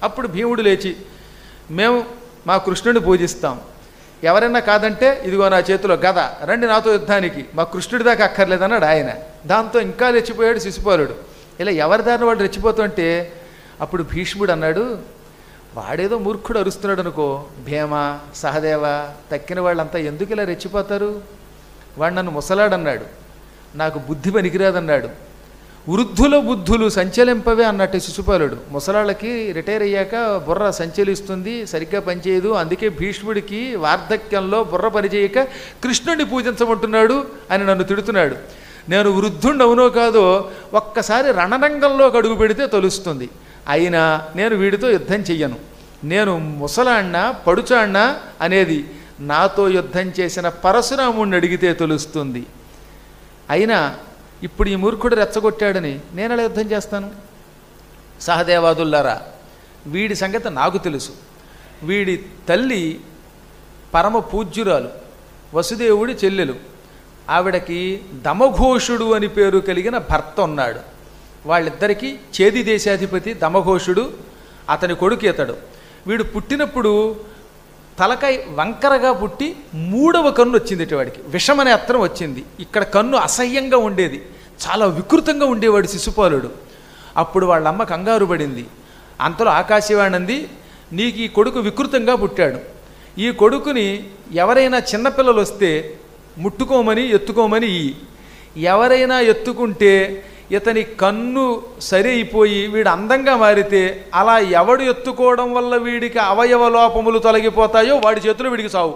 అప్పుడు భీముడు లేచి మేము మా కృష్ణుడిని పూజిస్తాం ఎవరైనా కాదంటే ఇదిగో నా చేతిలో గద రండి నాతో యుద్ధానికి మా కృష్ణుడి దాకా అక్కర్లేదన్నాడు ఆయన దాంతో ఇంకా రెచ్చిపోయాడు శిశుపాలుడు ఇలా ఎవరి దారిని వాడు రెచ్చిపోతుంటే అప్పుడు భీష్ముడు అన్నాడు వాడేదో మూర్ఖుడు అరుస్తున్నాడు అనుకో భీమ సహదేవ తక్కిన వాళ్ళంతా ఎందుకు ఇలా రెచ్చిపోతారు వాడు నన్ను ముసలాడన్నాడు నాకు బుద్ధి పనికిరాదన్నాడు వృద్ధుల బుద్ధులు సంచలింపవే అన్నట్టు శిశుపాలుడు ముసలాళ్ళకి రిటైర్ అయ్యాక బుర్ర సంచలిస్తుంది సరిగ్గా పనిచేయదు అందుకే భీష్ముడికి వార్ధక్యంలో బుర్ర పనిచేయక కృష్ణుడిని పూజించమంటున్నాడు అని నన్ను తిడుతున్నాడు నేను వృద్ధుండి అవునో కాదో ఒక్కసారి రణరంగంలోకి అడుగు పెడితే తెలుస్తుంది అయినా నేను వీడితో యుద్ధం చెయ్యను నేను ముసలాడినా పడుచాడినా అనేది నాతో యుద్ధం చేసిన పరశురాముడిని అడిగితే తెలుస్తుంది అయినా ఇప్పుడు ఈ మూర్ఖుడు రెచ్చగొట్టాడని నేను ఎలా యుద్ధం చేస్తాను సహదేవాదుల్లారా వీడి సంగతి నాకు తెలుసు వీడి తల్లి పరమ పూజ్యురాలు వసుదేవుడి చెల్లెలు ఆవిడకి దమఘోషుడు అని పేరు కలిగిన భర్త ఉన్నాడు వాళ్ళిద్దరికీ చేది దేశాధిపతి దమఘోషుడు అతని కొడుకు ఇతడు వీడు పుట్టినప్పుడు తలకాయ వంకరగా పుట్టి మూడవ కన్ను వచ్చింది ఇటు వాడికి విషమనే అత్రం వచ్చింది ఇక్కడ కన్ను అసహ్యంగా ఉండేది చాలా వికృతంగా ఉండేవాడు శిశుపాలుడు అప్పుడు వాళ్ళ అమ్మ కంగారు పడింది అంతలో ఆకాశవాణి అంది నీకు ఈ కొడుకు వికృతంగా పుట్టాడు ఈ కొడుకుని ఎవరైనా చిన్నపిల్లలు వస్తే ముట్టుకోమని ఎత్తుకోమని ఇయ్యి. ఎవరైనా ఎత్తుకుంటే ఇతని కన్ను సరి అయిపోయి వీడు అందంగా మారితే అలా ఎవడు ఎత్తుకోవడం వల్ల వీడికి అవయవ లోపములు తొలగిపోతాయో వాడి చేతిలో వీడికి సావు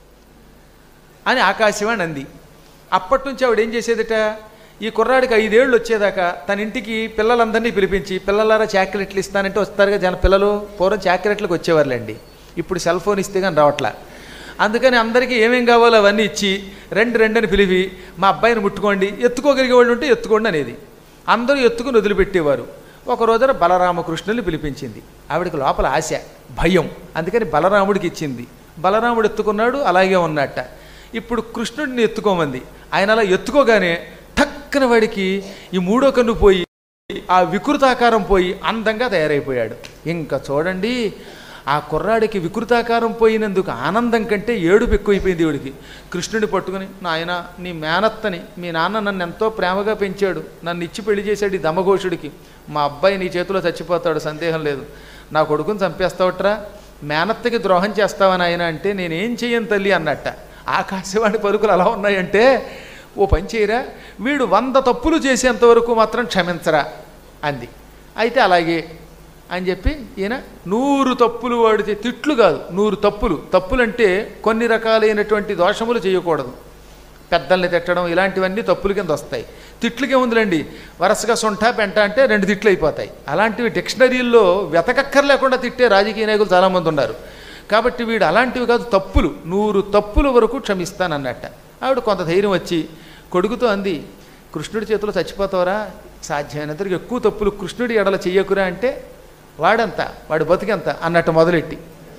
అని ఆకాశవాణి అంది అప్పటి నుంచి ఆవిడ ఏం చేసేదట ఈ కుర్రాడికి ఐదేళ్ళు వచ్చేదాకా తన ఇంటికి పిల్లలందరినీ పిలిపించి పిల్లలారా చాక్లెట్లు ఇస్తానంటే వస్తారుగా జన పిల్లలు పూర్వం చాక్లెట్లకు వచ్చేవారులేండి ఇప్పుడు సెల్ ఫోన్ ఇస్తే కానీ రావట్లా అందుకని అందరికీ ఏమేం కావాలో అవన్నీ ఇచ్చి రెండు రెండని పిలిపి మా అబ్బాయిని ముట్టుకోండి ఎత్తుకోగలిగే వాళ్ళు ఉంటే ఎత్తుకోండి అనేది అందరూ ఎత్తుకుని వదిలిపెట్టేవారు ఒక రోజున బలరామకృష్ణుల్ని పిలిపించింది ఆవిడకి లోపల ఆశ భయం అందుకని బలరాముడికి ఇచ్చింది బలరాముడు ఎత్తుకున్నాడు అలాగే ఉన్నట్ట ఇప్పుడు కృష్ణుడిని ఎత్తుకోమంది ఆయన అలా ఎత్తుకోగానే టక్కన వాడికి ఈ మూడో కన్ను పోయి ఆ వికృతాకారం పోయి అందంగా తయారైపోయాడు ఇంకా చూడండి ఆ కుర్రాడికి వికృతాకారం పోయినందుకు ఆనందం కంటే ఏడుపు ఎక్కువైపోయింది వీడికి కృష్ణుడిని పట్టుకుని నాయన నీ మేనత్తని మీ నాన్న నన్ను ఎంతో ప్రేమగా పెంచాడు నన్ను ఇచ్చి పెళ్లి చేశాడు ఈ దమఘోషుడికి మా అబ్బాయి నీ చేతిలో చచ్చిపోతాడు సందేహం లేదు నా కొడుకుని చంపేస్తావట్రా మేనత్తకి ద్రోహం చేస్తావా నాయన అంటే నేనేం చెయ్యను తల్లి అన్నట్ట ఆకాశవాణి పలుకులు అలా ఉన్నాయంటే ఓ పని చేయరా వీడు వంద తప్పులు చేసేంత వరకు మాత్రం క్షమించరా అంది అయితే అలాగే అని చెప్పి ఈయన నూరు తప్పులు వాడితే తిట్లు కాదు నూరు తప్పులు తప్పులంటే కొన్ని రకాలైనటువంటి దోషములు చేయకూడదు పెద్దల్ని తిట్టడం ఇలాంటివన్నీ తప్పుల కింద వస్తాయి తిట్లకే ఉందిలేండి వరుసగా సొంట పెంట అంటే రెండు తిట్లు అయిపోతాయి అలాంటివి డిక్షనరీల్లో వెతకక్కర్ లేకుండా తిట్టే రాజకీయ నాయకులు చాలామంది ఉన్నారు కాబట్టి వీడు అలాంటివి కాదు తప్పులు నూరు తప్పుల వరకు క్షమిస్తానన్నట్ట ఆవిడ కొంత ధైర్యం వచ్చి కొడుకుతో అంది కృష్ణుడి చేతిలో చచ్చిపోతావరా సాధ్యమైనంతవరకు ఎక్కువ తప్పులు కృష్ణుడి ఎడల చెయ్యకురా అంటే వాడంత వాడి బతికెంత అన్నట్టు మొదలెట్టి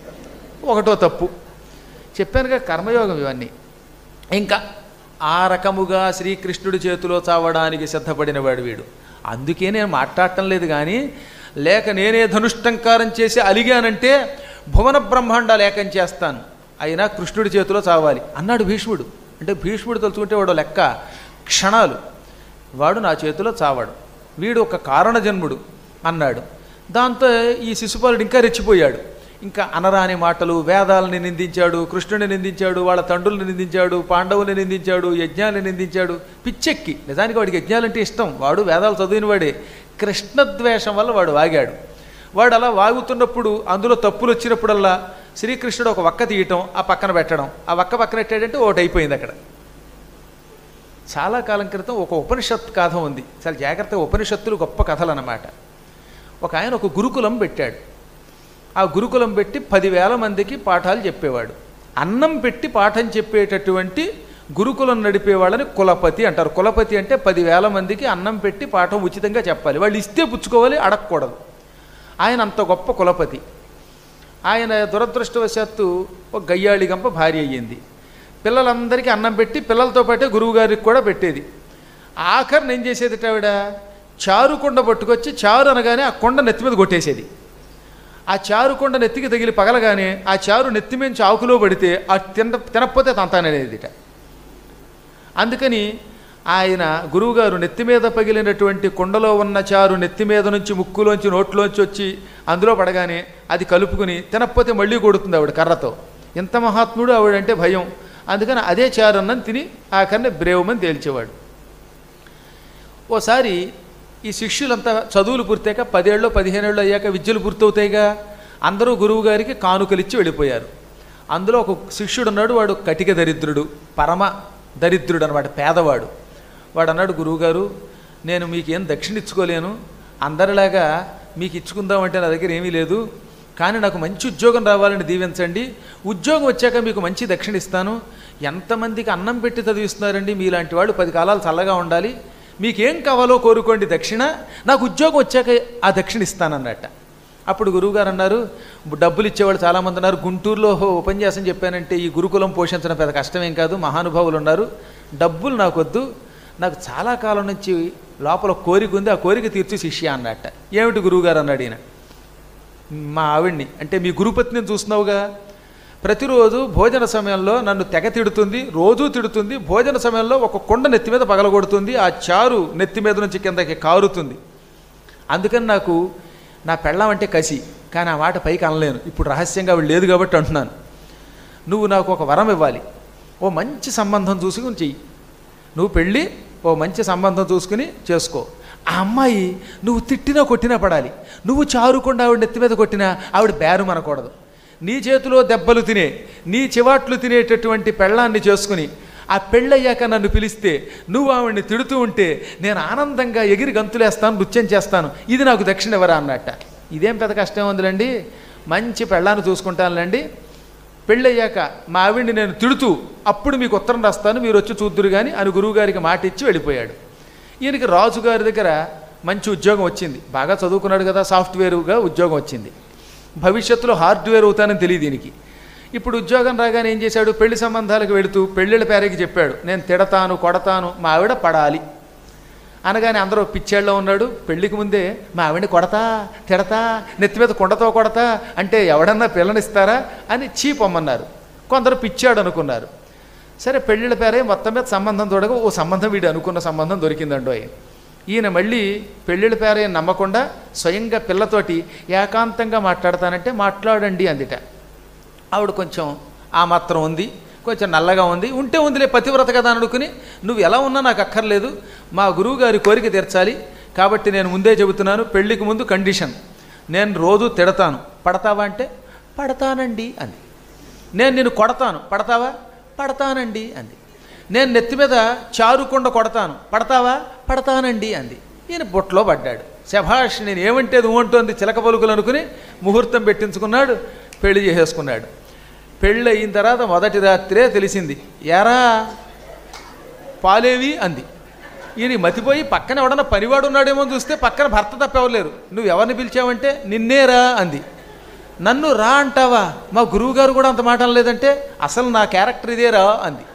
ఒకటో తప్పు చెప్పానుగా కర్మయోగం ఇవన్నీ ఇంకా ఆ రకముగా శ్రీకృష్ణుడి చేతిలో చావడానికి సిద్ధపడినవాడు వీడు అందుకే నేను మాట్లాడటం లేదు కానీ లేక నేనే ధనుష్టంకారం చేసి అలిగానంటే భువన బ్రహ్మాండాలు ఏకం చేస్తాను అయినా కృష్ణుడి చేతిలో చావాలి అన్నాడు భీష్ముడు అంటే భీష్ముడు తలుచుకుంటే వాడు లెక్క క్షణాలు వాడు నా చేతిలో చావాడు వీడు ఒక కారణజన్ముడు అన్నాడు దాంతో ఈ శిశుపాలుడు ఇంకా రెచ్చిపోయాడు ఇంకా అనరాని మాటలు వేదాలని నిందించాడు కృష్ణుని నిందించాడు వాళ్ళ తండ్రుల్ని నిందించాడు పాండవుల్ని నిందించాడు యజ్ఞాన్ని నిందించాడు పిచ్చెక్కి నిజానికి వాడికి యజ్ఞాలంటే ఇష్టం వాడు వేదాలు చదివిన వాడే కృష్ణద్వేషం వల్ల వాడు వాగాడు వాడు అలా వాగుతున్నప్పుడు అందులో తప్పులు వచ్చినప్పుడల్లా శ్రీకృష్ణుడు ఒక వక్క తీయటం ఆ పక్కన పెట్టడం ఆ వక్క పక్కన పెట్టాడంటే ఒకటి అయిపోయింది అక్కడ చాలా కాలం క్రితం ఒక ఉపనిషత్ కథ ఉంది చాలా జాగ్రత్తగా ఉపనిషత్తులు గొప్ప కథలు అన్నమాట ఒక ఆయన ఒక గురుకులం పెట్టాడు ఆ గురుకులం పెట్టి పదివేల మందికి పాఠాలు చెప్పేవాడు అన్నం పెట్టి పాఠం చెప్పేటటువంటి గురుకులం నడిపే వాళ్ళని కులపతి అంటారు కులపతి అంటే పదివేల మందికి అన్నం పెట్టి పాఠం ఉచితంగా చెప్పాలి వాళ్ళు ఇస్తే పుచ్చుకోవాలి అడగకూడదు ఆయన అంత గొప్ప కులపతి ఆయన దురదృష్టవశాత్తు ఒక గయ్యాళి గంప భార్య అయ్యింది పిల్లలందరికీ అన్నం పెట్టి పిల్లలతో పాటే గురువుగారికి కూడా పెట్టేది ఆఖరిని ఏం చేసేది ఆవిడ చారు కుండ పట్టుకొచ్చి చారు అనగానే ఆ కొండ నెత్తి మీద కొట్టేసేది ఆ చారు కొండ నెత్తికి తగిలి పగలగానే ఆ చారు నెత్తిమించి ఆకులో పడితే ఆ తిన తినకపోతే తంతాననేదిట అందుకని ఆయన గురువుగారు నెత్తి మీద పగిలినటువంటి కుండలో ఉన్న చారు నెత్తి మీద నుంచి ముక్కులోంచి నోట్లోంచి వచ్చి అందులో పడగానే అది కలుపుకుని తినకపోతే మళ్ళీ కొడుతుంది ఆవిడ కర్రతో ఎంత మహాత్ముడు ఆవిడంటే భయం అందుకని అదే చారు అన్నం తిని ఆఖరిని బ్రేవమని తేల్చేవాడు ఓసారి ఈ శిష్యులంతా చదువులు పూర్తయ్యాక పదేళ్ళు పదిహేనేళ్ళు అయ్యాక విద్యలు పూర్తవుతాయిగా అందరూ గురువు గారికి కానుకలిచ్చి వెళ్ళిపోయారు అందులో ఒక శిష్యుడు ఉన్నాడు వాడు కటిక దరిద్రుడు పరమ దరిద్రుడు అనమాట పేదవాడు వాడు అన్నాడు గురువుగారు నేను మీకేం దక్షిణ ఇచ్చుకోలేను అందరిలాగా మీకు ఇచ్చుకుందామంటే నా దగ్గర ఏమీ లేదు కానీ నాకు మంచి ఉద్యోగం రావాలని దీవించండి ఉద్యోగం వచ్చాక మీకు మంచి దక్షిణ ఇస్తాను ఎంతమందికి అన్నం పెట్టి చదివిస్తున్నారండి మీలాంటి వాళ్ళు పది కాలాలు చల్లగా ఉండాలి మీకేం కావాలో కోరుకోండి దక్షిణ నాకు ఉద్యోగం వచ్చాక ఆ దక్షిణ ఇస్తానన్నట్ట అప్పుడు గురువుగారు అన్నారు డబ్బులు ఇచ్చేవాళ్ళు చాలామంది ఉన్నారు గుంటూరులో ఉపన్యాసం చెప్పానంటే ఈ గురుకులం పోషించడం పెద్ద కష్టమేం కాదు మహానుభావులు ఉన్నారు డబ్బులు నాకు వద్దు నాకు చాలా కాలం నుంచి లోపల కోరిక ఉంది ఆ కోరిక తీర్చి శిష్య అన్నట్ట ఏమిటి గురువుగారు అన్నాడు ఈయన మా ఆవిడ్ని అంటే మీ గురుపత్నిని చూస్తున్నావుగా ప్రతిరోజు భోజన సమయంలో నన్ను తెగ తిడుతుంది రోజూ తిడుతుంది భోజన సమయంలో ఒక కొండ నెత్తి మీద పగలగొడుతుంది ఆ చారు నెత్తి మీద నుంచి కిందకి కారుతుంది అందుకని నాకు నా పెళ్ళం అంటే కసి కానీ ఆ మాట పైకి అనలేను ఇప్పుడు రహస్యంగా ఆవిడ లేదు కాబట్టి అంటున్నాను నువ్వు నాకు ఒక వరం ఇవ్వాలి ఓ మంచి సంబంధం చూసుకుని చెయ్యి నువ్వు పెళ్ళి ఓ మంచి సంబంధం చూసుకుని చేసుకో ఆ అమ్మాయి నువ్వు తిట్టినా కొట్టినా పడాలి నువ్వు చారుకుండా ఆవిడ నెత్తి మీద కొట్టినా ఆవిడ బేరు మనకూడదు నీ చేతిలో దెబ్బలు తినే నీ చివాట్లు తినేటటువంటి పెళ్ళాన్ని చేసుకుని ఆ పెళ్ళయ్యాక నన్ను పిలిస్తే నువ్వు ఆవిడ్ని తిడుతూ ఉంటే నేను ఆనందంగా ఎగిరి గంతులేస్తాను నృత్యం చేస్తాను ఇది నాకు దక్షిణ ఎవరా అన్నట్ట ఇదేం పెద్ద కష్టం ఉందిలేండి మంచి పెళ్ళాన్ని చూసుకుంటానులేండి పెళ్ళయ్యాక మా ఆవిడ్ని నేను తిడుతూ అప్పుడు మీకు ఉత్తరం రాస్తాను మీరు వచ్చి చూద్దురు కానీ అని గురువుగారికి మాట ఇచ్చి వెళ్ళిపోయాడు ఈయనకి రాజుగారి దగ్గర మంచి ఉద్యోగం వచ్చింది బాగా చదువుకున్నాడు కదా సాఫ్ట్వేరుగా ఉద్యోగం వచ్చింది భవిష్యత్తులో హార్డ్వేర్ అవుతానని తెలియదు దీనికి ఇప్పుడు ఉద్యోగం రాగానే ఏం చేశాడు పెళ్లి సంబంధాలకు వెళుతూ పెళ్ళిళ్ళ పేరకి చెప్పాడు నేను తిడతాను కొడతాను మా ఆవిడ పడాలి అనగానే అందరూ పిచ్చేళ్ళలో ఉన్నాడు పెళ్లికి ముందే మా ఆవిడని కొడతా తిడతా నెత్తి మీద కొండతో కొడతా అంటే ఎవడన్నా పిల్లనిస్తారా అని చీపమ్మన్నారు కొందరు పిచ్చాడు అనుకున్నారు సరే పెళ్ళిళ్ళ పేరే మొత్తం మీద సంబంధం తోడగా ఓ సంబంధం వీడు అనుకున్న సంబంధం దొరికిందండో ఈయన మళ్ళీ పెళ్ళిళ్ళ పేరే నమ్మకుండా స్వయంగా పిల్లతోటి ఏకాంతంగా మాట్లాడతానంటే మాట్లాడండి అందిట ఆవిడ కొంచెం ఆ మాత్రం ఉంది కొంచెం నల్లగా ఉంది ఉంటే ఉందిలే పతివ్రత కదా అని అనుకుని నువ్వు ఎలా ఉన్నా నాకు అక్కర్లేదు మా గురువు గారి కోరిక తీర్చాలి కాబట్టి నేను ముందే చెబుతున్నాను పెళ్లికి ముందు కండిషన్ నేను రోజు తిడతాను పడతావా అంటే పడతానండి అంది నేను నిన్ను కొడతాను పడతావా పడతానండి అంది నేను నెత్తి మీద చారుకొండ కొడతాను పడతావా పడతానండి అంది ఈయన బొట్లో పడ్డాడు శభాష్ నేను ఏమంటే అది ఊంటోంది చిలక పలుకులు అనుకుని ముహూర్తం పెట్టించుకున్నాడు పెళ్లి చేసేసుకున్నాడు పెళ్ళి అయిన తర్వాత మొదటి రాత్రే తెలిసింది ఎరా పాలేవి అంది ఈయన మతిపోయి పక్కన ఎవడన్నా పనివాడు ఉన్నాడేమో అని చూస్తే పక్కన భర్త తప్ప ఎవరు నువ్వు ఎవరిని పిలిచావంటే నిన్నేరా అంది నన్ను రా అంటావా మా గురువుగారు కూడా అంత మాట అనలేదంటే అసలు నా క్యారెక్టర్ ఇదేరా అంది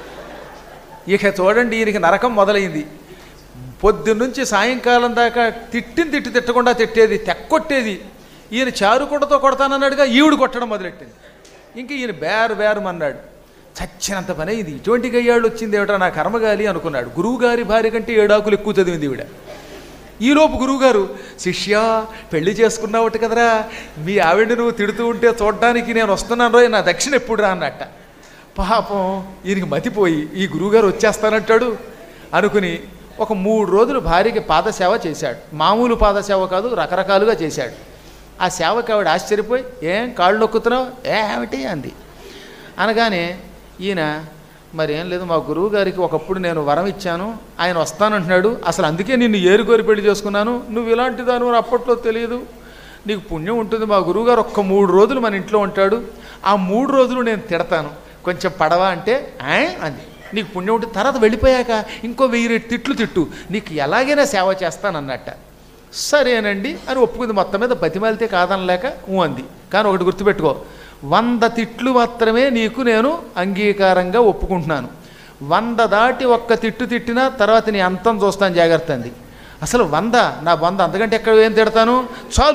ఇక చూడండి ఈయనకి నరకం మొదలైంది పొద్దున్నుంచి సాయంకాలం దాకా తిట్టిన తిట్టి తిట్టకుండా తిట్టేది తెక్కొట్టేది ఈయన చారుకుండతో కొడతానన్నాడుగా ఈవిడు కొట్టడం మొదలెట్టింది ఇంక ఈయన బేరు బేరు అన్నాడు చచ్చినంత పని అయింది ఇటువంటి గయ్యాళ్ళు వచ్చింది ఏమిటా నా కర్మగాలి అనుకున్నాడు గురువుగారి భార్య కంటే ఏడాకులు ఎక్కువ చదివింది ఈవిడ ఈలోపు గురువుగారు శిష్య పెళ్లి చేసుకున్నావట కదరా మీ ఆవిడ నువ్వు తిడుతూ ఉంటే చూడడానికి నేను వస్తున్నాను రోయ్ నా దక్షిణ ఎప్పుడు రా అన్నట్ట పాపం ఈయనకి మతిపోయి ఈ గురువుగారు వచ్చేస్తానంటాడు అనుకుని ఒక మూడు రోజులు భార్యకి పాదసేవ చేశాడు మామూలు పాదసేవ కాదు రకరకాలుగా చేశాడు ఆ సేవకి ఆవిడ ఆశ్చర్యపోయి ఏం కాళ్ళు నొక్కుతున్నావు ఏమిటి అంది అనగానే ఈయన మరి ఏం లేదు మా గురువు గారికి ఒకప్పుడు నేను వరం ఇచ్చాను ఆయన వస్తానంటున్నాడు అసలు అందుకే నిన్ను ఏరుకోరి పెళ్లి చేసుకున్నాను నువ్వు ఇలాంటి దాని అని అప్పట్లో తెలియదు నీకు పుణ్యం ఉంటుంది మా గురువుగారు ఒక్క మూడు రోజులు మన ఇంట్లో ఉంటాడు ఆ మూడు రోజులు నేను తిడతాను కొంచెం పడవా అంటే "ఆ?" అంది నీకు పుణ్యం ఉంటుంది తర్వాత వెళ్ళిపోయాక ఇంకో వెయ్యి రెట్టు తిట్లు తిట్టు నీకు ఎలాగైనా సేవ చేస్తానన్నట్ట సరేనండి అని ఒప్పుకుంది మొత్తం మీద బతిమాలితే కాదనలేక ఊ అంది కానీ ఒకటి గుర్తుపెట్టుకో వంద తిట్లు మాత్రమే నీకు నేను అంగీకారంగా ఒప్పుకుంటున్నాను వంద దాటి ఒక్క తిట్టు తిట్టినా తర్వాత నీ అంతం చూస్తాను జాగ్రత్త అంది అసలు వంద నా వంద అంతకంటే ఎక్కడ ఏం తిడతాను చాలు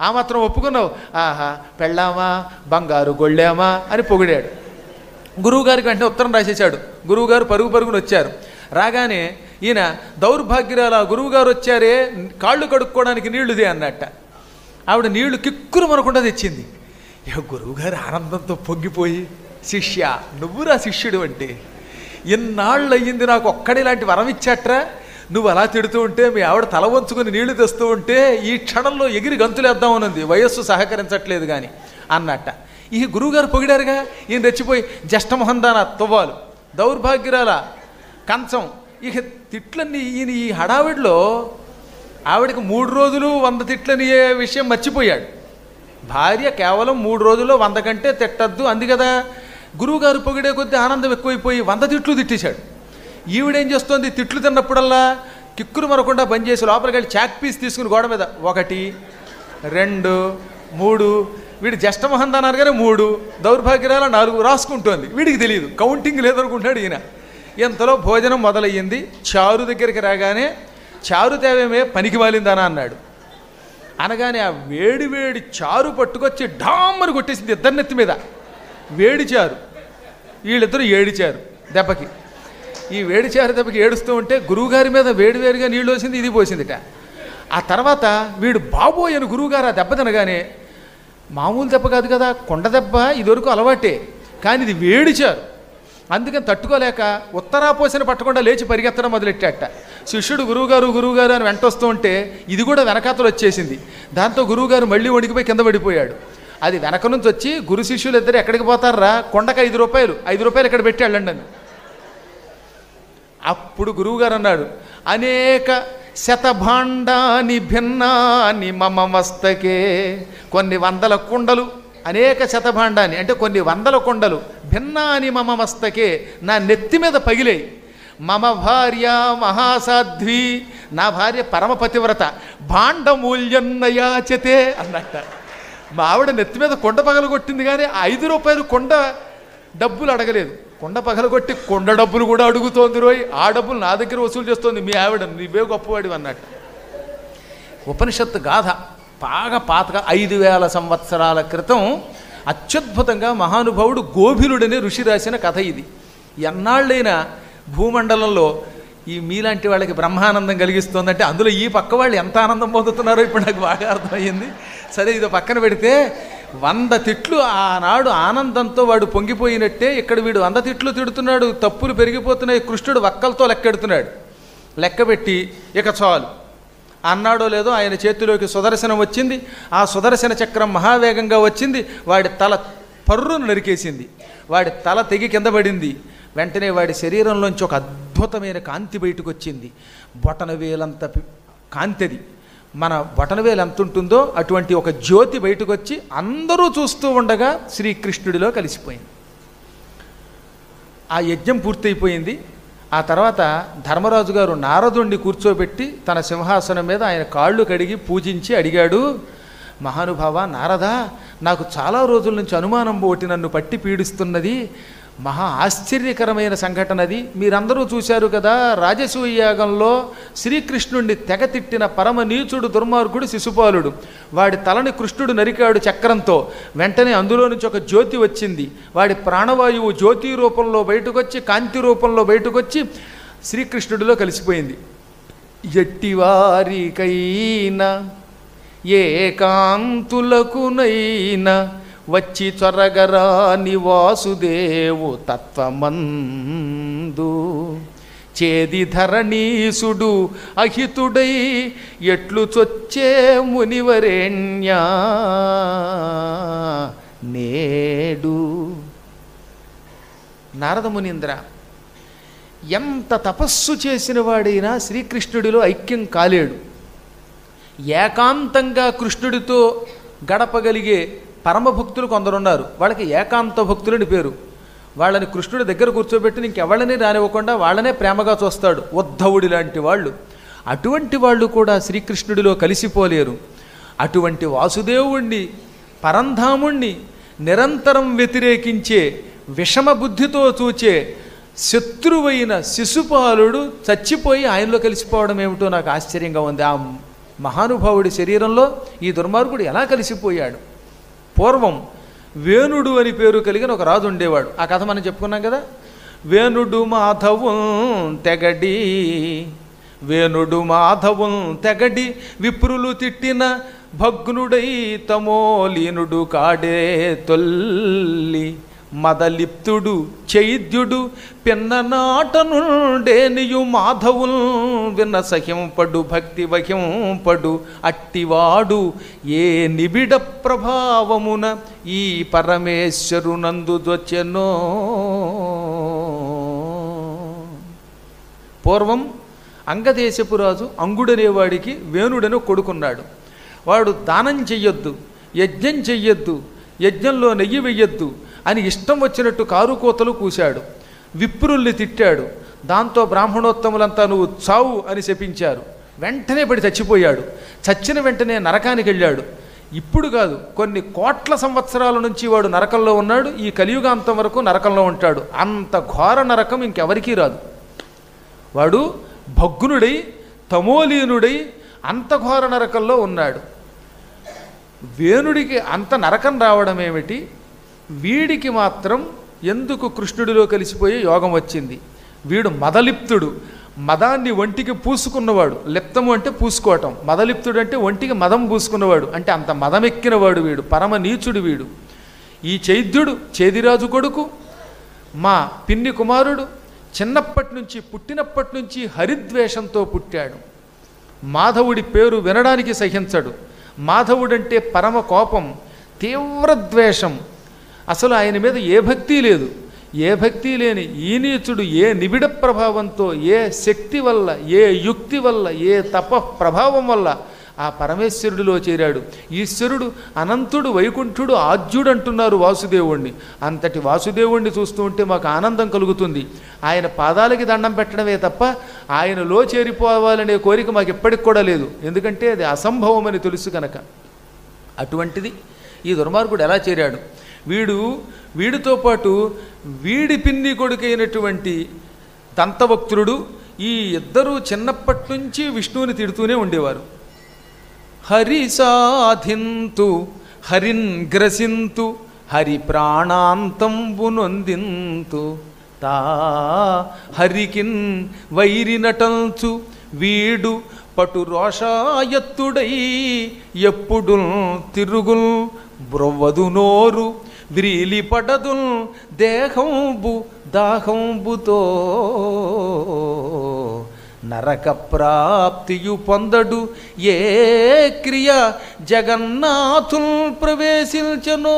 ఆ మాత్రం ఒప్పుకున్నావు ఆహా పెళ్ళామా బంగారు గొళ్ళామా అని పొగిడాడు గురువుగారికి వెంటనే ఉత్తరం రాసేశాడు గురువుగారు పరుగు పరుగున వచ్చారు రాగానే ఈయన దౌర్భాగ్యురాల గురువుగారు వచ్చారే కాళ్ళు కడుక్కోవడానికి నీళ్లుదే అన్నట్ట ఆవిడ నీళ్లు కిక్కురు మనకుండా తెచ్చింది ఇక గురువుగారు ఆనందంతో పొంగిపోయి శిష్య నువ్వురా శిష్యుడు అంటే ఎన్నాళ్ళు అయ్యింది నాకు ఒక్కడిలాంటి వరం ఇచ్చాట్రా నువ్వు అలా తిడుతూ ఉంటే మీ ఆవిడ తల వంచుకొని నీళ్లు తెస్తూ ఉంటే ఈ క్షణంలో ఎగిరి గంతులేద్దామనుంది వయస్సు సహకరించట్లేదు కానీ అన్నట్ట ఈ గురువుగారు పొగిడారుగా ఈయన రెచ్చిపోయి జష్టమొహందాన తువ్వాలు దౌర్భాగ్యురాల కంచం ఇక తిట్లన్నీ ఈయన ఈ హడావిడిలో ఆవిడకి మూడు రోజులు వంద తిట్లని ఏ విషయం మర్చిపోయాడు భార్య కేవలం మూడు రోజుల్లో వంద కంటే తిట్టద్దు అంది కదా గురువుగారు పొగిడే కొద్దీ ఆనందం ఎక్కువైపోయి వంద తిట్లు తిట్టేశాడు ఈవిడేం చేస్తోంది తిట్లు తిన్నప్పుడల్లా కిక్కురు మరకుండా బంద్ చేసి లోపలికి వెళ్ళి చాక్ పీస్ తీసుకుని గోడ మీద ఒకటి రెండు మూడు వీడు జష్టమహంత అన్నారు కానీ మూడు దౌర్భాగ్యరాల నాలుగు రాసుకుంటోంది వీడికి తెలియదు కౌంటింగ్ లేదనుకుంటున్నాడు ఈయన ఇంతలో భోజనం మొదలయ్యింది చారు దగ్గరికి రాగానే చారు తేవేమే పనికి వాలిందనా అన్నాడు అనగానే ఆ వేడి వేడి చారు పట్టుకొచ్చి డామ్మని కొట్టేసింది ఇద్దరి నెత్తి మీద వేడి చారు వీళ్ళిద్దరూ ఏడిచారు దెబ్బకి ఈ వేడి చారు దెబ్బకి ఏడుస్తూ ఉంటే గురువుగారి మీద వేడి వేడిగా నీళ్ళు వచ్చింది ఇది పోసిందిట ఆ తర్వాత వీడు బాబోయ్ అని గురువుగారు ఆ దెబ్బ తినగానే మామూలు దెబ్బ కాదు కదా కొండ దెబ్బ ఇదివరకు అలవాటే కానీ ఇది వేడి చారు అందుకని తట్టుకోలేక ఉత్తరాపోసిన పట్టకుండా లేచి పరిగెత్తడం మొదలెట్టాట శిష్యుడు గురువుగారు గురువుగారు అని వెంటొస్తూ ఉంటే ఇది కూడా వెనకాతలు వచ్చేసింది దాంతో గురువుగారు మళ్ళీ వణికిపోయి కింద పడిపోయాడు అది వెనక నుంచి వచ్చి గురు శిష్యులు ఇద్దరు ఎక్కడికి పోతారా కొండకు ఐదు రూపాయలు ఐదు రూపాయలు ఇక్కడ పెట్టి వెళ్ళండి అని అప్పుడు గురువుగారు అన్నాడు అనేక శతభాండాని భిన్నాని మమ మస్తకే కొన్ని వందల కుండలు అనేక శతభాండాని అంటే కొన్ని వందల కొండలు భిన్నాని మమ మస్తకే నా నెత్తి మీద పగిలేయి మమ భార్య మహాసాధ్వి నా భార్య పరమపతివ్రత భాండమూల్యన్నయాచతే అన్నట్ట మా ఆవిడ నెత్తి మీద కొండ పగలగొట్టింది కానీ ఆ ఐదు రూపాయలు కొండ డబ్బులు అడగలేదు కొండ పగలగొట్టి కొండ డబ్బులు కూడా అడుగుతోంది రోయ్ ఆ డబ్బులు నా దగ్గర వసూలు చేస్తోంది మీ ఆవిడ నీవే గొప్పవాడివి అన్నట్టు ఉపనిషత్తు గాథ బాగా పాతగా ఐదు వేల సంవత్సరాల క్రితం అత్యద్భుతంగా మహానుభావుడు గోభిలుడనే ఋషి రాసిన కథ ఇది ఎన్నాళ్ళైనా భూమండలంలో ఈ మీలాంటి వాళ్ళకి బ్రహ్మానందం కలిగిస్తోందంటే అందులో ఈ పక్క వాళ్ళు ఎంత ఆనందం పొందుతున్నారో ఇప్పుడు నాకు బాగా అర్థమయ్యింది సరే ఇది పక్కన పెడితే వంద తిట్లు ఆనాడు ఆనందంతో వాడు పొంగిపోయినట్టే ఇక్కడ వీడు వంద తిట్లు తిడుతున్నాడు తప్పులు పెరిగిపోతున్నాయి కృష్ణుడు వక్కలతో లెక్కెడుతున్నాడు లెక్కబెట్టి ఇక చాలు అన్నాడో లేదో ఆయన చేతిలోకి సుదర్శనం వచ్చింది ఆ సుదర్శన చక్రం మహావేగంగా వచ్చింది వాడి తల పర్రును నరికేసింది వాడి తల తెగి కింద పడింది వెంటనే వాడి శరీరంలోంచి ఒక అద్భుతమైన కాంతి బయటకు వచ్చింది బొటన వేలంత పి- కాంతిది మన బొటన వేలు ఎంత ఉంటుందో అటువంటి ఒక జ్యోతి బయటకు వచ్చి అందరూ చూస్తూ ఉండగా శ్రీకృష్ణుడిలో కలిసిపోయింది ఆ యజ్ఞం పూర్తయిపోయింది ఆ తర్వాత ధర్మరాజు గారు నారదుణ్ణి కూర్చోబెట్టి తన సింహాసనం మీద ఆయన కాళ్ళు కడిగి పూజించి అడిగాడు మహానుభావ నారదా నాకు చాలా రోజుల నుంచి అనుమానం ఒకటి నన్ను పట్టి పీడిస్తున్నది మహా ఆశ్చర్యకరమైన సంఘటన అది మీరందరూ చూశారు కదా రాజసూయ యాగంలో శ్రీకృష్ణుణ్ణి తెగ తిట్టిన పరమ నీచుడు దుర్మార్గుడు శిశుపాలుడు వాడి తలని కృష్ణుడు నరికాడు చక్రంతో వెంటనే అందులో నుంచి ఒక జ్యోతి వచ్చింది వాడి ప్రాణవాయువు జ్యోతి రూపంలో బయటకొచ్చి కాంతి రూపంలో బయటకొచ్చి శ్రీకృష్ణుడిలో కలిసిపోయింది ఎట్టివారికైనా ఏకాంతులకునైనా వచ్చి చొరగరాని వాసుదేవు తత్వమందు చేది ధరణీసుడు అహితుడై ఎట్లు చొచ్చే మునివరేణ్యా నేడు నారదమునీంద్ర ఎంత తపస్సు చేసిన వాడైనా శ్రీకృష్ణుడిలో ఐక్యం కాలేడు ఏకాంతంగా కృష్ణుడితో గడపగలిగే పరమభక్తులు కొందరున్నారు వాళ్ళకి ఏకాంత భక్తులని పేరు వాళ్ళని కృష్ణుడి దగ్గర కూర్చోబెట్టి ఇంకెవళ్ళని రానివ్వకుండా వాళ్ళనే ప్రేమగా చూస్తాడు ఉద్ధవుడి లాంటి వాళ్ళు అటువంటి వాళ్ళు కూడా శ్రీకృష్ణుడిలో కలిసిపోలేరు అటువంటి వాసుదేవుణ్ణి పరంధాముణ్ణి నిరంతరం వ్యతిరేకించే విషమ బుద్ధితో చూచే శత్రువైన శిశుపాలుడు చచ్చిపోయి ఆయనలో కలిసిపోవడం ఏమిటో నాకు ఆశ్చర్యంగా ఉంది ఆ మహానుభావుడి శరీరంలో ఈ దుర్మార్గుడు ఎలా కలిసిపోయాడు పూర్వం వేణుడు అని పేరు కలిగిన ఒక రాజు ఉండేవాడు ఆ కథ మనం చెప్పుకున్నాం కదా వేణుడు మాధవు తెగడి వేణుడు మాధవం తెగడి విప్రులు తిట్టిన భగ్నుడై తమోలీనుడు కాడే తొల్లి మదలిప్తుడు చైద్యుడు పిన్ననాట నుండేనియు మాధవుల్ విన్న సహింపడు భక్తి వహింపడు అట్టివాడు ఏ నిబిడ ప్రభావమున ఈ పరమేశ్వరునందు దొచ్చెనో పూర్వం అంగదేశపు రాజు అంగుడనేవాడికి వేణుడని కొడుకున్నాడు వాడు దానం చెయ్యొద్దు యజ్ఞం చెయ్యొద్దు యజ్ఞంలో నెయ్యి వెయ్యొద్దు అని ఇష్టం వచ్చినట్టు కారు కోతలు కూశాడు విప్రుల్ని తిట్టాడు దాంతో బ్రాహ్మణోత్తములంతా నువ్వు చావు అని శపించారు వెంటనే పడి చచ్చిపోయాడు చచ్చిన వెంటనే నరకానికి వెళ్ళాడు ఇప్పుడు కాదు కొన్ని కోట్ల సంవత్సరాల నుంచి వాడు నరకంలో ఉన్నాడు ఈ కలియుగాంతం వరకు నరకంలో ఉంటాడు అంత ఘోర నరకం ఇంకెవరికీ రాదు వాడు భగ్నుడై తమోలీనుడై అంత ఘోర నరకంలో ఉన్నాడు వేణుడికి అంత నరకం రావడం ఏమిటి వీడికి మాత్రం ఎందుకు కృష్ణుడిలో కలిసిపోయే యోగం వచ్చింది వీడు మదలిప్తుడు మదాన్ని ఒంటికి పూసుకున్నవాడు లిప్తము అంటే పూసుకోవటం మదలిప్తుడు అంటే ఒంటికి మదం పూసుకున్నవాడు అంటే అంత మదమెక్కినవాడు వీడు పరమ నీచుడు వీడు ఈ చైద్యుడు చేదిరాజు కొడుకు మా పిన్ని కుమారుడు చిన్నప్పటి నుంచి పుట్టినప్పటి నుంచి హరిద్వేషంతో పుట్టాడు మాధవుడి పేరు వినడానికి సహించడు మాధవుడంటే పరమ కోపం తీవ్ర ద్వేషం అసలు ఆయన మీద ఏ భక్తి లేదు ఏ భక్తి లేని ఈ నీచుడు ఏ నిబిడ ప్రభావంతో ఏ శక్తి వల్ల ఏ యుక్తి వల్ల ఏ తప ప్రభావం వల్ల ఆ పరమేశ్వరుడిలో చేరాడు ఈశ్వరుడు అనంతుడు వైకుంఠుడు ఆద్యుడు అంటున్నారు వాసుదేవుణ్ణి అంతటి వాసుదేవుణ్ణి చూస్తూ ఉంటే మాకు ఆనందం కలుగుతుంది ఆయన పాదాలకి దండం పెట్టడమే తప్ప ఆయనలో చేరిపోవాలనే కోరిక మాకు ఎప్పటికి కూడా లేదు ఎందుకంటే అది అసంభవం అని తెలుసు కనుక అటువంటిది ఈ దుర్మార్గుడు ఎలా చేరాడు వీడు వీడితో పాటు వీడి పిన్ని కొడుకైనటువంటి దంతవక్తుడు ఈ ఇద్దరూ చిన్నప్పటి నుంచి విష్ణువుని తిడుతూనే ఉండేవారు హరి సాధింతు హరిన్ గ్రసింతు హరి ప్రాణాంతంబు నొందింతు తా హరికిన్ వైరి నటంచు వీడు పటు రోషాయత్తుడై ఎప్పుడు తిరుగుల్ బ్రొవ్వదు నోరు వ్రీలి పడదుల్ దేహంబు దాహంబుతో నరక ప్రాప్తియు పొందడు ఏ క్రియ జగన్నాథుల్ ప్రవేశించనో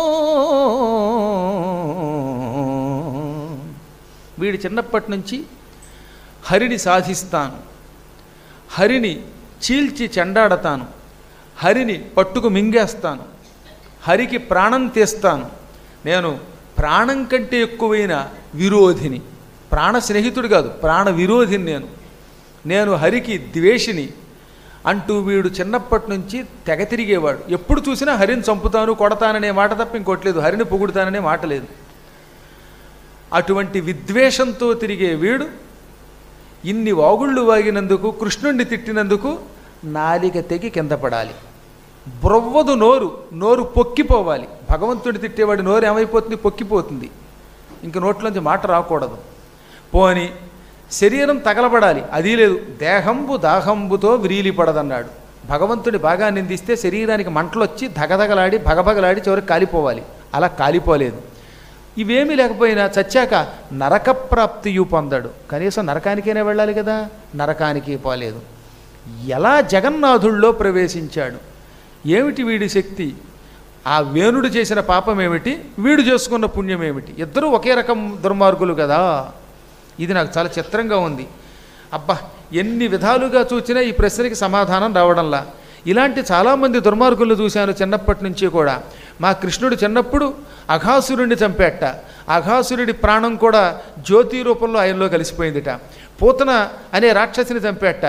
వీడు చిన్నప్పటి నుంచి హరిని సాధిస్తాను హరిని చీల్చి చెండాడతాను హరిని పట్టుకు మింగేస్తాను హరికి ప్రాణం తీస్తాను నేను ప్రాణం కంటే ఎక్కువైన విరోధిని ప్రాణ స్నేహితుడు కాదు ప్రాణ విరోధిని నేను నేను హరికి ద్వేషిని అంటూ వీడు చిన్నప్పటి నుంచి తెగ తిరిగేవాడు ఎప్పుడు చూసినా హరిని చంపుతాను కొడతాననే మాట తప్ప ఇంకోట్లేదు హరిని పొగుడుతాననే మాట లేదు అటువంటి విద్వేషంతో తిరిగే వీడు ఇన్ని వాగుళ్ళు వాగినందుకు కృష్ణుణ్ణి తిట్టినందుకు నాలిక తెగి కింద పడాలి బ్రొవ్వదు నోరు నోరు పొక్కిపోవాలి భగవంతుడి తిట్టేవాడి నోరు ఏమైపోతుంది పొక్కిపోతుంది ఇంక నోట్లోంచి మాట రాకూడదు పోని శరీరం తగలబడాలి అది లేదు దేహంబు దాహంబుతో వ్రీలి పడదన్నాడు భగవంతుడి బాగా నిందిస్తే శరీరానికి మంటలు వచ్చి ధగధగలాడి భగభగలాడి చివరికి కాలిపోవాలి అలా కాలిపోలేదు ఇవేమీ లేకపోయినా చచ్చాక నరక ప్రాప్తియు పొందాడు కనీసం నరకానికైనా వెళ్ళాలి కదా నరకానికి పోలేదు ఎలా జగన్నాథుల్లో ప్రవేశించాడు ఏమిటి వీడి శక్తి ఆ వేణుడు చేసిన పాపం ఏమిటి వీడు చేసుకున్న పుణ్యం ఏమిటి ఇద్దరూ ఒకే రకం దుర్మార్గులు కదా ఇది నాకు చాలా చిత్రంగా ఉంది అబ్బా ఎన్ని విధాలుగా చూసినా ఈ ప్రశ్నకి సమాధానం రావడంలా ఇలాంటి చాలామంది దుర్మార్గులు చూశాను చిన్నప్పటి నుంచి కూడా మా కృష్ణుడు చిన్నప్పుడు అఘాసురుడిని చంపేట అఘాసురుడి ప్రాణం కూడా జ్యోతి రూపంలో ఆయనలో కలిసిపోయిందిట పూతన అనే రాక్షసిని చంపేట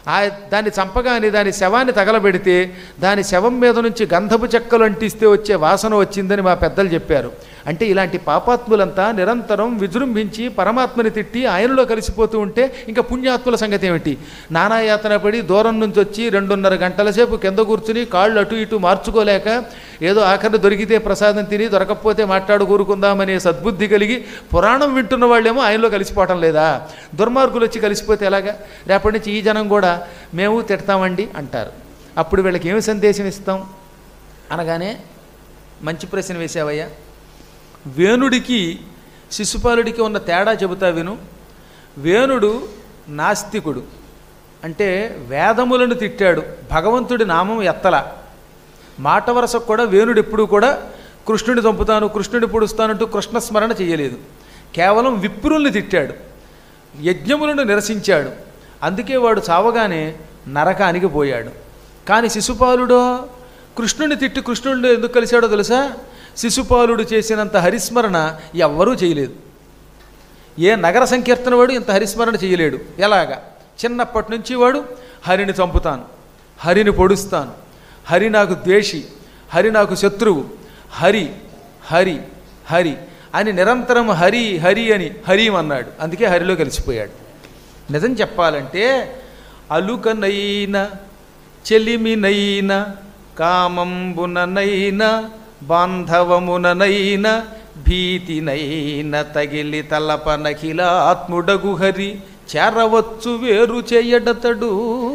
ఆ దాన్ని చంపగానే దాని శవాన్ని తగలబెడితే దాని శవం మీద నుంచి గంధపు చెక్కలు అంటిస్తే వచ్చే వాసన వచ్చిందని మా పెద్దలు చెప్పారు అంటే ఇలాంటి పాపాత్ములంతా నిరంతరం విజృంభించి పరమాత్మని తిట్టి ఆయనలో కలిసిపోతూ ఉంటే ఇంకా పుణ్యాత్ముల సంగతి ఏమిటి నానాయాతన పడి దూరం నుంచి వచ్చి రెండున్నర గంటల సేపు కింద కూర్చుని కాళ్ళు అటు ఇటు మార్చుకోలేక ఏదో ఆఖరిని దొరికితే ప్రసాదం తిని దొరకకపోతే మాట్లాడు కూరుకుందామనే సద్బుద్ధి కలిగి పురాణం వింటున్న వాళ్ళేమో ఆయనలో కలిసిపోవటం లేదా దుర్మార్గులు వచ్చి కలిసిపోతే ఎలాగా రేపటి నుంచి ఈ జనం కూడా మేము తిడతామండి అంటారు అప్పుడు వీళ్ళకి ఏమి సందేశం ఇస్తాం అనగానే మంచి ప్రశ్న వేసావయ్యా వేణుడికి శిశుపాలుడికి ఉన్న తేడా చెబుతా విను వేణుడు నాస్తికుడు అంటే వేదములను తిట్టాడు భగవంతుడి నామం ఎత్తల మాట వరసకు కూడా వేణుడు ఎప్పుడూ కూడా కృష్ణుని చంపుతాను కృష్ణుని పొడుస్తానంటూ కృష్ణ స్మరణ చేయలేదు కేవలం విప్రుల్ని తిట్టాడు యజ్ఞములను నిరసించాడు అందుకే వాడు చావగానే నరకానికి పోయాడు కానీ శిశుపాలుడో కృష్ణుని తిట్టి కృష్ణుడిని ఎందుకు కలిశాడో తెలుసా శిశుపాలుడు చేసినంత హరిస్మరణ ఎవ్వరూ చేయలేదు ఏ నగర సంకీర్తన వాడు ఇంత హరిస్మరణ చేయలేడు ఎలాగా చిన్నప్పటి నుంచి వాడు హరిని చంపుతాను హరిని పొడుస్తాను హరి నాకు ద్వేషి హరి నాకు శత్రువు హరి హరి హరి అని నిరంతరం హరి హరి అని హరిం అన్నాడు అందుకే హరిలో కలిసిపోయాడు నిజం చెప్పాలంటే అలుకనైన చెలిమినైన కామంబుననైన బాంధవముననైన భీతినైన తగిలి తలపనఖిలాత్ముడగు హరి చేరవచ్చు వేరు చేయడతడు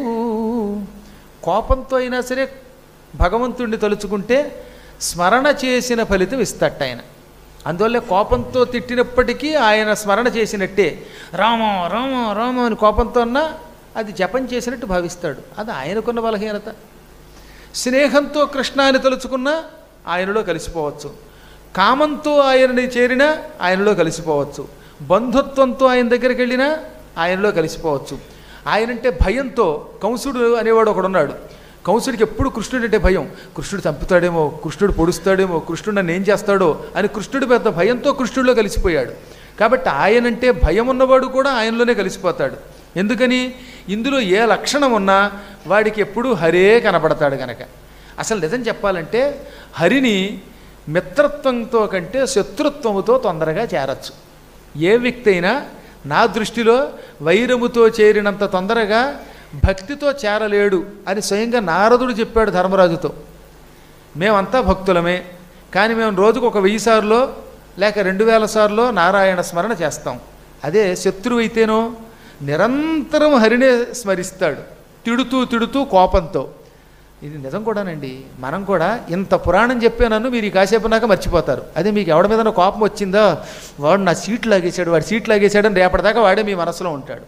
కోపంతో అయినా సరే భగవంతుణ్ణి తలుచుకుంటే స్మరణ చేసిన ఫలితం ఇస్తట ఆయన అందువల్ల కోపంతో తిట్టినప్పటికీ ఆయన స్మరణ చేసినట్టే రామ రామ రామ అని కోపంతో అన్నా అది జపం చేసినట్టు భావిస్తాడు అది ఆయనకున్న బలహీనత స్నేహంతో కృష్ణాన్ని తలుచుకున్నా ఆయనలో కలిసిపోవచ్చు కామంతో ఆయనని చేరినా ఆయనలో కలిసిపోవచ్చు బంధుత్వంతో ఆయన దగ్గరికి వెళ్ళినా ఆయనలో కలిసిపోవచ్చు ఆయనంటే భయంతో కంసుడు అనేవాడు ఒకడున్నాడు కంసుడికి ఎప్పుడు కృష్ణుడు అంటే భయం కృష్ణుడు చంపుతాడేమో కృష్ణుడు పొడుస్తాడేమో కృష్ణుడు నన్ను ఏం చేస్తాడో అని కృష్ణుడు పెద్ద భయంతో కృష్ణుడిలో కలిసిపోయాడు కాబట్టి ఆయనంటే భయం ఉన్నవాడు కూడా ఆయనలోనే కలిసిపోతాడు ఎందుకని ఇందులో ఏ లక్షణం ఉన్నా వాడికి ఎప్పుడూ హరే కనపడతాడు గనక అసలు నిజం చెప్పాలంటే హరిని మిత్రత్వంతో కంటే శత్రుత్వముతో తొందరగా చేరచ్చు ఏ వ్యక్తి అయినా నా దృష్టిలో వైరముతో చేరినంత తొందరగా భక్తితో చేరలేడు అని స్వయంగా నారదుడు చెప్పాడు ధర్మరాజుతో మేమంతా భక్తులమే కానీ మేము రోజుకు ఒక వెయ్యి సార్లో లేక రెండు వేల సార్లో నారాయణ స్మరణ చేస్తాం అదే శత్రువు అయితేనో నిరంతరం హరినే స్మరిస్తాడు తిడుతూ తిడుతూ కోపంతో ఇది నిజం కూడానండి మనం కూడా ఇంత పురాణం చెప్పానన్ను మీరు ఈ కాసేపు నాక మర్చిపోతారు అదే మీకు ఎవడి మీద కోపం వచ్చిందో వాడు నా సీట్ లాగేశాడు వాడు సీట్ లాగేశాడని రేపటిదాకా వాడే మీ మనసులో ఉంటాడు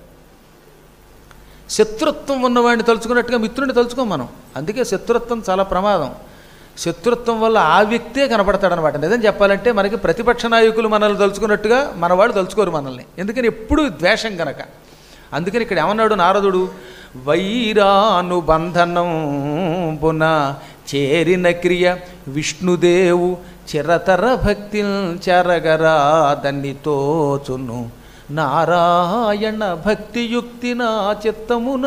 శత్రుత్వం ఉన్నవాడిని తలుచుకున్నట్టుగా మిత్రుడిని తలుచుకోం మనం అందుకే శత్రుత్వం చాలా ప్రమాదం శత్రుత్వం వల్ల ఆ వ్యక్తే కనపడతాడనమాట నిజం చెప్పాలంటే మనకి ప్రతిపక్ష నాయకులు మనల్ని తలుచుకున్నట్టుగా మన వాళ్ళు తలుచుకోరు మనల్ని ఎందుకని ఎప్పుడూ ద్వేషం గనక అందుకని ఇక్కడ ఏమన్నాడు నారదుడు వైరానుబంధనం పున చేరిన క్రియ విష్ణుదేవు చిరతర భక్తి చెరగరాదని తోచును నారాయణ భక్తియుక్తి నా చిత్తమున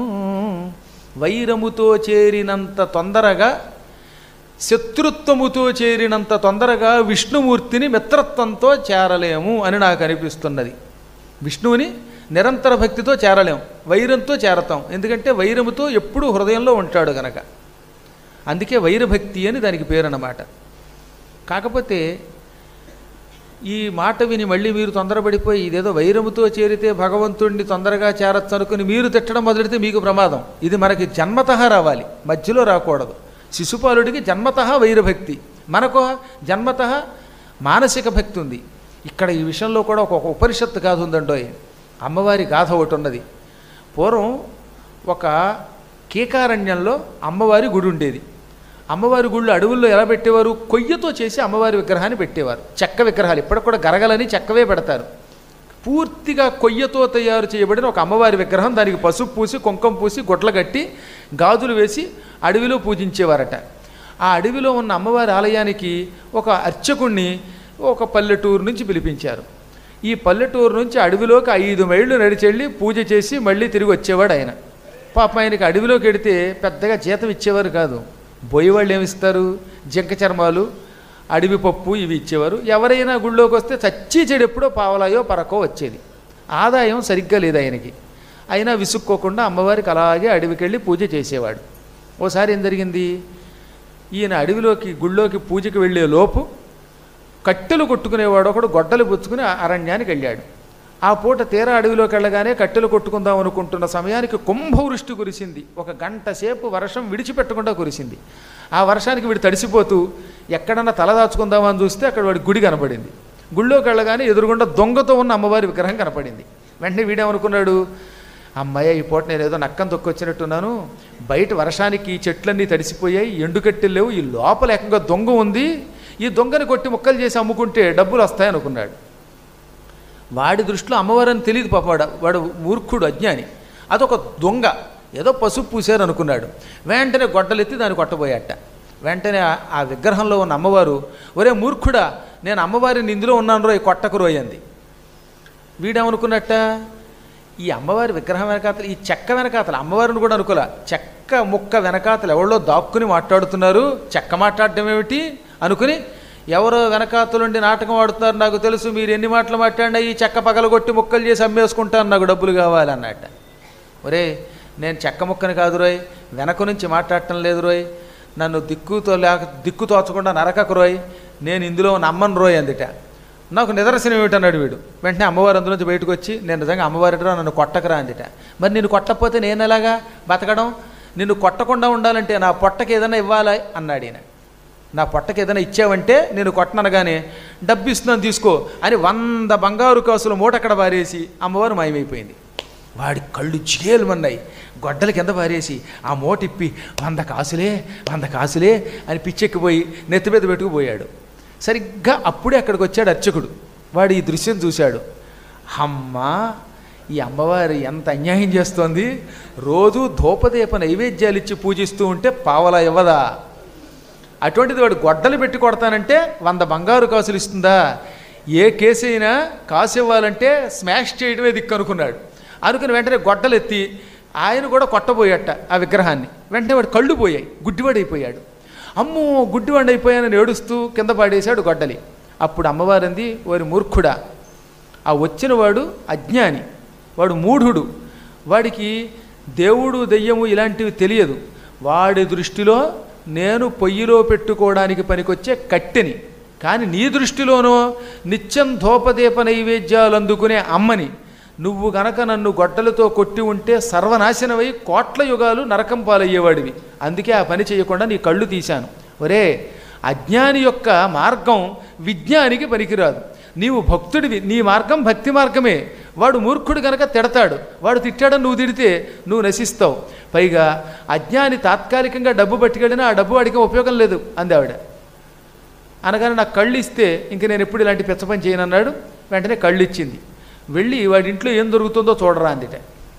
వైరముతో చేరినంత తొందరగా శత్రుత్వముతో చేరినంత తొందరగా విష్ణుమూర్తిని మిత్రత్వంతో చేరలేము అని నాకు అనిపిస్తున్నది విష్ణువుని నిరంతర భక్తితో చేరలేం వైరంతో చేరతాం ఎందుకంటే వైరముతో ఎప్పుడూ హృదయంలో ఉంటాడు గనక అందుకే వైరభక్తి అని దానికి పేరు అన్నమాట కాకపోతే ఈ మాట విని మళ్ళీ మీరు తొందరపడిపోయి ఇదేదో వైరముతో చేరితే భగవంతుడిని తొందరగా చేరచ్చు అనుకుని మీరు తిట్టడం మొదలెడితే మీకు ప్రమాదం ఇది మనకి జన్మతః రావాలి మధ్యలో రాకూడదు శిశుపాలుడికి జన్మతః వైరభక్తి మనకు జన్మతః మానసిక భక్తి ఉంది ఇక్కడ ఈ విషయంలో కూడా ఒక ఉపనిషత్తు గాథ ఉందండోయ్ అమ్మవారి గాథ ఒకటి ఉన్నది పూర్వం ఒక కీకారణ్యంలో అమ్మవారి గుడి ఉండేది అమ్మవారి గుళ్ళు అడవుల్లో ఎలా పెట్టేవారు కొయ్యతో చేసి అమ్మవారి విగ్రహాన్ని పెట్టేవారు చెక్క విగ్రహాలు ఇప్పటికి కూడా గరగలని చెక్కవే పెడతారు పూర్తిగా కొయ్యతో తయారు చేయబడిన ఒక అమ్మవారి విగ్రహం దానికి పసుపు పూసి కుంకం పూసి గుడ్ల కట్టి గాజులు వేసి అడవిలో పూజించేవారట ఆ అడవిలో ఉన్న అమ్మవారి ఆలయానికి ఒక అర్చకుణ్ణి ఒక పల్లెటూరు నుంచి పిలిపించారు ఈ పల్లెటూరు నుంచి అడవిలోకి ఐదు మైళ్ళు నడిచెళ్ళి పూజ చేసి మళ్ళీ తిరిగి వచ్చేవాడు ఆయన పాపం ఆయనకి అడవిలోకి వెడితే పెద్దగా జీతం ఇచ్చేవారు కాదు బొయ్యి వాళ్ళు ఏమిస్తారు జింక చర్మాలు అడవి పప్పు ఇవి ఇచ్చేవారు ఎవరైనా గుళ్ళోకి వస్తే చచ్చి చెడు ఎప్పుడో పావలాయో పరకో వచ్చేది ఆదాయం సరిగ్గా లేదు ఆయనకి అయినా విసుక్కోకుండా అమ్మవారికి అలాగే అడవికి వెళ్ళి పూజ చేసేవాడు ఓసారి ఏం జరిగింది ఈయన అడవిలోకి గుళ్ళోకి పూజకి వెళ్ళే లోపు కట్టెలు కొట్టుకునేవాడు ఒకడు గొడ్డలు పుచ్చుకుని ఆ అరణ్యానికి వెళ్ళాడు ఆ పూట తీరా అడవిలోకి వెళ్ళగానే కట్టెలు కొట్టుకుందాం అనుకుంటున్న సమయానికి కుంభవృష్టి కురిసింది ఒక గంట సేపు వర్షం విడిచిపెట్టకుండా కురిసింది ఆ వర్షానికి వీడు తడిసిపోతూ ఎక్కడన్నా తల దాచుకుందామని చూస్తే అక్కడ వాడి గుడి కనపడింది గుళ్ళోకి వెళ్ళగానే ఎదురుగుండా దొంగతో ఉన్న అమ్మవారి విగ్రహం కనపడింది వెంటనే వీడేమనుకున్నాడు అమ్మాయి ఈ పూట నేను ఏదో నక్కం తొక్కొచ్చినట్టున్నాను బయట వర్షానికి ఈ చెట్లన్నీ తడిసిపోయాయి ఎండుకట్టెలు లేవు ఈ లోపల ఏకంగా దొంగ ఉంది ఈ దొంగని కొట్టి ముక్కలు చేసి అమ్ముకుంటే డబ్బులు వస్తాయనుకున్నాడు వాడి దృష్టిలో అమ్మవారని తెలియదు పాప వాడు వాడు మూర్ఖుడు అజ్ఞాని అదొక దొంగ ఏదో పసుపు పూసారు అనుకున్నాడు వెంటనే గొడ్డలెత్తి దాన్ని కొట్టబోయాట వెంటనే ఆ- ఆ విగ్రహంలో ఉన్న అమ్మవారు ఒరే మూర్ఖుడా నేను అమ్మవారిని ఇందులో ఉన్నాను రోయ్ కొట్టకు రోయ్ అంది వీడేమనుకున్నట్ట ఈ అమ్మవారి విగ్రహం వెనకాతలు ఈ చెక్క వెనకాతలు అమ్మవారిని కూడా అనుకోలే చెక్క ముక్క వెనకాతలు ఎవరో దాక్కుని మాట్లాడుతున్నారు చెక్క మాట్లాడడం ఏమిటి అనుకుని ఎవరో వెనకాతలుండి నాటకం ఆడుతున్నారు నాకు తెలుసు మీరు ఎన్ని మాటలు మాట్లాడినా ఈ చెక్క పగలగొట్టి ముక్కలు చేసి అమ్మేసుకుంటాను నాకు డబ్బులు కావాలి అన్నట్ట ఒరే నేను చెక్క ముక్కని కాదు రోయ్ వెనక నుంచి మాట్లాడటం లేదు రోయ్ నన్ను దిక్కుతో లేక దిక్కు తోచకుండా నరకకు రోయ్ నేను ఇందులో నమ్మను రోయ్ అందుట నాకు నిదర్శనం ఏమిటన్నాడు వీడు వెంటనే అమ్మవారు అందులోంచి బయటకు వచ్చి నేను నిజంగా అమ్మవారిరా నన్ను కొట్టకరా అందిట మరి నిన్ను కొట్టకపోతే నేను ఎలాగా బతకడం నిన్ను కొట్టకుండా ఉండాలంటే నా పొట్టకి ఏదైనా ఇవ్వాలా అన్నాడు ఈయన నా పొట్టకి ఏదైనా ఇచ్చావంటే నేను కొట్టనగానే డబ్బు ఇస్తున్నాను తీసుకో అని వంద బంగారు కాసుల మూట అక్కడ పారేసి అమ్మవారు మాయమైపోయింది వాడి కళ్ళు జిగేలుమన్నాయి గొడ్డల కింద పారేసి ఆ మూట ఇప్పి వంద కాసులే వంద కాసులే అని పిచ్చెక్కిపోయి నెత్తి మీద పెట్టుకుపోయాడు సరిగ్గా అప్పుడే అక్కడికి వచ్చాడు అర్చకుడు వాడు ఈ దృశ్యం చూశాడు అమ్మా ఈ అమ్మవారు ఎంత అన్యాయం చేస్తోంది రోజు ధూపదీప నైవేద్యాలు ఇచ్చి పూజిస్తూ ఉంటే పావలా ఇవ్వదా అటువంటిది వాడు గొడ్డలు పెట్టి కొడతానంటే వంద బంగారు కాసులు ఇస్తుందా ఏ కేసు అయినా కాసు ఇవ్వాలంటే స్మాష్ చేయడమే దిక్కు అనుకున్నాడు అనుకుని వెంటనే గొడ్డలు ఎత్తి ఆయన కూడా కొట్టబోయట ఆ విగ్రహాన్ని వెంటనే వాడు కళ్ళు పోయాయి గుడ్డివాడైపోయాడు అమ్మో గుడ్డివాడు అయిపోయానని ఏడుస్తూ కింద పాడేశాడు గొడ్డలి అప్పుడు అమ్మవారింది వారి మూర్ఖుడా ఆ వచ్చినవాడు అజ్ఞాని వాడు మూఢుడు వాడికి దేవుడు దెయ్యము ఇలాంటివి తెలియదు వాడి దృష్టిలో నేను పొయ్యిలో పెట్టుకోవడానికి పనికొచ్చే కట్టెని కానీ నీ దృష్టిలోనో నిత్యం ధూపదీప నైవేద్యాలు అందుకునే అమ్మని నువ్వు గనక నన్ను గొడ్డలతో కొట్టి ఉంటే సర్వనాశనమై కోట్ల యుగాలు నరకం పాలయ్యేవాడివి అందుకే ఆ పని చేయకుండా నీ కళ్ళు తీశాను ఒరే అజ్ఞాని యొక్క మార్గం విజ్ఞానికి పనికిరాదు నీవు భక్తుడివి నీ మార్గం భక్తి మార్గమే వాడు మూర్ఖుడు గనక తిడతాడు వాడు తిట్టాడని నువ్వు తిడితే నువ్వు నశిస్తావు పైగా అజ్ఞాని తాత్కాలికంగా డబ్బు పట్టుకెళ్ళినా ఆ డబ్బు వాడికి ఉపయోగం లేదు అంది ఆవిడ అనగానే నాకు కళ్ళు ఇస్తే ఇంక నేను ఎప్పుడు ఇలాంటి పెచ్చ పని చేయనన్నాడు వెంటనే కళ్ళు ఇచ్చింది వెళ్ళి వాడి ఇంట్లో ఏం దొరుకుతుందో చూడరా అందిట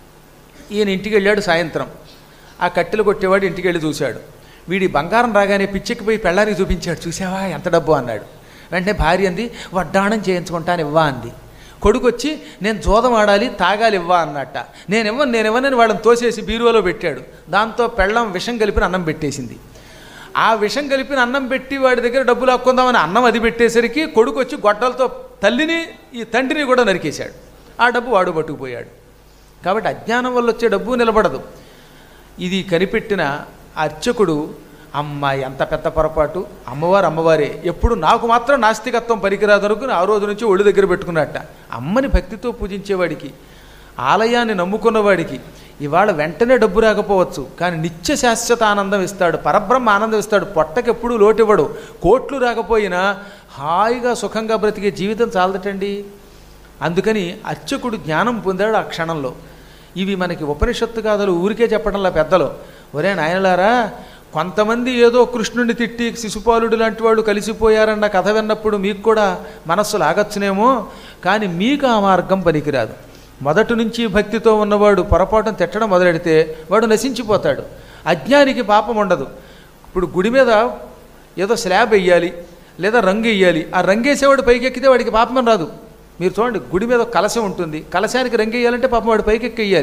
ఈయన ఇంటికి వెళ్ళాడు సాయంత్రం ఆ కట్టెలు కొట్టేవాడు ఇంటికి వెళ్ళి చూశాడు వీడి బంగారం రాగానే పిచ్చెక్కిపోయి పెళ్ళానికి చూపించాడు చూసావా ఎంత డబ్బు అన్నాడు వెంటనే భార్య అంది వడ్డాణం చేయించుకుంటాను ఇవ్వా అంది కొడుకు వచ్చి నేను జోదం ఆడాలి తాగాలి ఇవ్వా అన్నట్ట నేను ఇవ్వను నేను ఇవ్వనని వాళ్ళని తోసేసి బీరువాలో పెట్టాడు దాంతో పెళ్ళం విషం కలిపిన అన్నం పెట్టేసింది ఆ విషం కలిపిన అన్నం పెట్టి వాడి దగ్గర డబ్బులు హక్కుందామని అన్నం అది పెట్టేసరికి కొడుకు వచ్చి గొడ్డలతో తల్లిని ఈ తండ్రిని కూడా నరికేశాడు ఆ డబ్బు వాడు పట్టుకుపోయాడు కాబట్టి అజ్ఞానం వల్ల వచ్చే డబ్బు నిలబడదు ఇది కనిపెట్టిన అర్చకుడు అమ్మ ఎంత పెద్ద పొరపాటు అమ్మవారు అమ్మవారే ఎప్పుడు నాకు మాత్రం నాస్తికత్వం పనికిరాదు అనుకుని ఆ రోజు నుంచి ఒళ్ళు దగ్గర పెట్టుకున్నట్ట అమ్మని భక్తితో పూజించేవాడికి ఆలయాన్ని నమ్ముకున్నవాడికి ఇవాళ వెంటనే డబ్బు రాకపోవచ్చు కానీ నిత్య శాశ్వత ఆనందం ఇస్తాడు పరబ్రహ్మ ఆనందం ఇస్తాడు పొట్టకెప్పుడు లోటివ్వడు కోట్లు రాకపోయినా హాయిగా సుఖంగా బ్రతికే జీవితం చాలదటండి అందుకని అర్చకుడు జ్ఞానం పొందాడు ఆ క్షణంలో ఇవి మనకి ఉపనిషత్తు గాథలు ఊరికే చెప్పడంలా పెద్దలు ఒరే నాయనలారా కొంతమంది ఏదో కృష్ణుడిని తిట్టి శిశుపాలుడు లాంటి వాళ్ళు కలిసిపోయారన్న కథ విన్నప్పుడు మీకు కూడా మనస్సు లాగచ్చునేమో కానీ మీకు ఆ మార్గం పనికిరాదు మొదటి నుంచి భక్తితో ఉన్నవాడు పొరపాటును తిట్టడం మొదలెడితే వాడు నశించిపోతాడు అజ్ఞానికి పాపం ఉండదు ఇప్పుడు గుడి మీద ఏదో స్లాబ్ వెయ్యాలి లేదా రంగు వేయాలి ఆ రంగు వేసేవాడు పైకి ఎక్కితే వాడికి పాపం రాదు మీరు చూడండి గుడి మీద ఒక కలశం ఉంటుంది కలశానికి రంగు వేయాలంటే పాపం వాడు పైకి ఎక్కి వేయాలి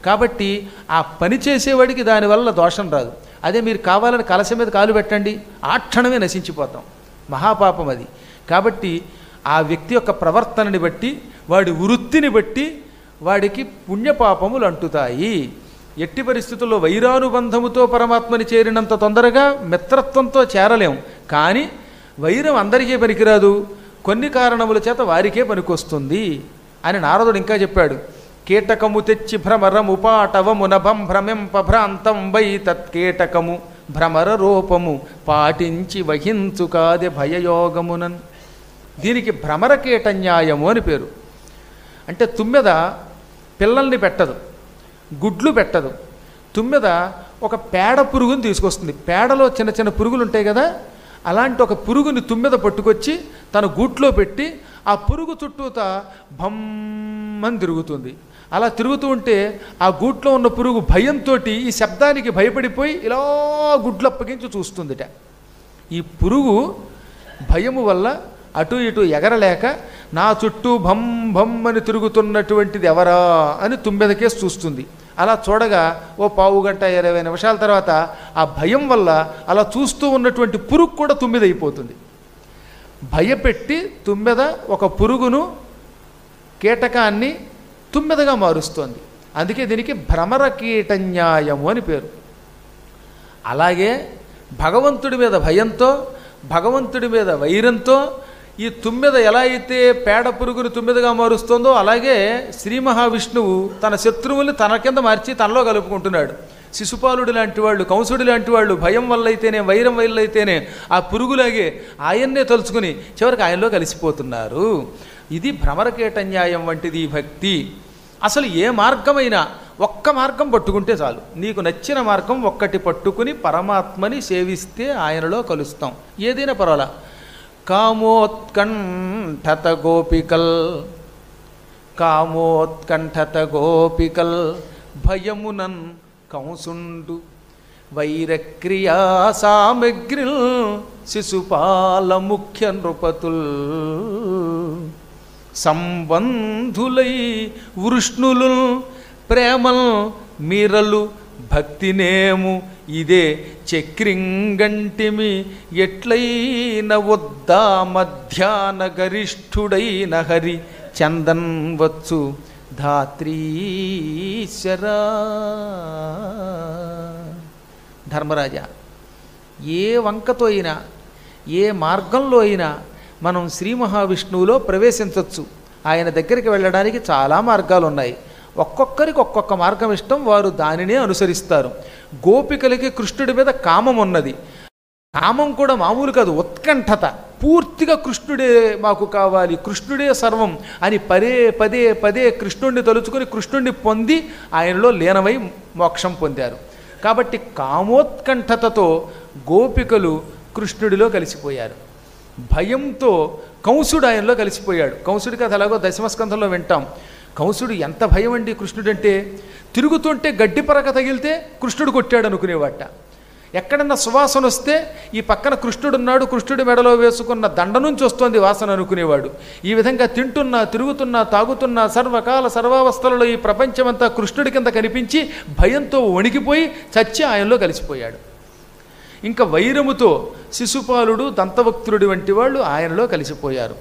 కాబట్టి ఆ పని చేసేవాడికి దానివల్ల దోషం రాదు అదే మీరు కావాలని కలశ మీద కాలు పెట్టండి ఆ క్షణమే నశించిపోతాం మహాపాపం అది కాబట్టి ఆ వ్యక్తి యొక్క ప్రవర్తనని బట్టి వాడి వృత్తిని బట్టి వాడికి పుణ్యపాపములు అంటుతాయి ఎట్టి పరిస్థితుల్లో వైరానుబంధముతో పరమాత్మని చేరినంత తొందరగా మిత్రత్వంతో చేరలేం కానీ వైరం అందరికీ పనికిరాదు కొన్ని కారణముల చేత వారికే పనికొస్తుంది అని నారదుడు ఇంకా చెప్పాడు కీటకము తెచ్చి భ్రమరము పాటవమునభం భ్రమింప భ్రాంతం వై తత్కీటకము భ్రమర రూపము పాటించి వహించు కాదే భయయోగమునన్ దీనికి భ్రమర కీటన్యాయము అని పేరు అంటే తుమ్మెద పిల్లల్ని పెట్టదు గుడ్లు పెట్టదు తుమ్మెద ఒక పేడ పురుగుని తీసుకొస్తుంది పేడలో చిన్న చిన్న పురుగులు ఉంటాయి కదా అలాంటి ఒక పురుగుని తుమ్మెద పట్టుకొచ్చి తన గూట్లో పెట్టి ఆ పురుగు చుట్టూత భమ్మని తిరుగుతుంది అలా తిరుగుతూ ఉంటే ఆ గూట్లో ఉన్న పురుగు భయంతో ఈ శబ్దానికి భయపడిపోయి ఇలా గుడ్లు అప్పగించి చూస్తుందిట ఈ పురుగు భయము వల్ల అటు ఇటు ఎగరలేక నా చుట్టూ భం భం అని తిరుగుతున్నటువంటిది ఎవరా అని తుమ్మెదకేసి చూస్తుంది అలా చూడగా ఓ పావు గంట ఇరవై నిమిషాల తర్వాత ఆ భయం వల్ల అలా చూస్తూ ఉన్నటువంటి పురుగు కూడా తుమ్మెదైపోతుంది భయపెట్టి తుమ్మెద ఒక పురుగును కీటకాన్ని తుమ్మెదగా మారుస్తోంది అందుకే దీనికి భ్రమర కీటన్యాయము అని పేరు అలాగే భగవంతుడి మీద భయంతో భగవంతుడి మీద వైరంతో ఈ తుమ్మెద ఎలా అయితే పేడ పురుగుని తుమ్మెదగా మారుస్తుందో అలాగే శ్రీ మహావిష్ణువు తన శత్రువుల్ని తన కింద మార్చి తనలో కలుపుకుంటున్నాడు శిశుపాలుడు లాంటి వాళ్ళు కంసుడు లాంటి వాళ్ళు భయం వల్ల అయితేనే వైరం వల్ల అయితేనే ఆ పురుగులాగే ఆయన్నే తలుచుకుని చివరికి ఆయనలో కలిసిపోతున్నారు ఇది భ్రమరకేటన్యాయం వంటిది ఈ భక్తి అసలు ఏ మార్గమైనా ఒక్క మార్గం పట్టుకుంటే చాలు నీకు నచ్చిన మార్గం ఒక్కటి పట్టుకుని పరమాత్మని సేవిస్తే ఆయనలో కలుస్తాం ఏదైనా పర్వాలా కామోత్కంఠత గోపికల్ కామోత్కంఠత గోపికల్ భయమునన్ కంసుండు వైరక్రియా సామగ్రిల్ శిశుపాల ముఖ్య నృపతుల్ సంబంధులై వృష్ణులు ప్రేమల్ మీరలు భక్తినేము ఇదే చక్రింగంటిమి ఎట్లైన వద్దా మధ్యాహ్న గరిష్ఠుడైన హరి చందన్ వచ్చు ధాత్రీశ్వరా ధర్మరాజా ఏ వంకతో అయినా ఏ మార్గంలో అయినా మనం శ్రీ మహావిష్ణువులో ప్రవేశించవచ్చు ఆయన దగ్గరికి వెళ్ళడానికి చాలా మార్గాలు ఉన్నాయి ఒక్కొక్కరికి ఒక్కొక్క మార్గం ఇష్టం వారు దానినే అనుసరిస్తారు గోపికలకి కృష్ణుడి మీద కామం ఉన్నది కామం కూడా మామూలు కాదు ఉత్కంఠత పూర్తిగా కృష్ణుడే మాకు కావాలి కృష్ణుడే సర్వం అని పదే పదే పదే కృష్ణుడిని తలుచుకొని కృష్ణుడిని పొంది ఆయనలో లీనమై మోక్షం పొందారు కాబట్టి కామోత్కంఠతతో గోపికలు కృష్ణుడిలో కలిసిపోయారు భయంతో కంసుడు ఆయనలో కలిసిపోయాడు కంసుడి కథ ఎలాగో దశమస్కంధంలో వింటాం కంసుడు ఎంత భయం అండి కృష్ణుడంటే తిరుగుతుంటే గడ్డి పరక తగిలితే కృష్ణుడు కొట్టాడు అనుకునేవాట ఎక్కడన్నా సువాసన వస్తే ఈ పక్కన కృష్ణుడున్నాడు కృష్ణుడి మెడలో వేసుకున్న దండ నుంచి వస్తోంది వాసన అనుకునేవాడు ఈ విధంగా తింటున్నా తిరుగుతున్నా తాగుతున్నా సర్వకాల సర్వావస్థలలో ఈ ప్రపంచమంతా కృష్ణుడి కింద కనిపించి భయంతో వణికిపోయి చచ్చి ఆయనలో కలిసిపోయాడు ఇంకా వైరముతో శిశుపాలుడు దంతవక్తుడి వంటి వాళ్ళు ఆయనలో కలిసిపోయారు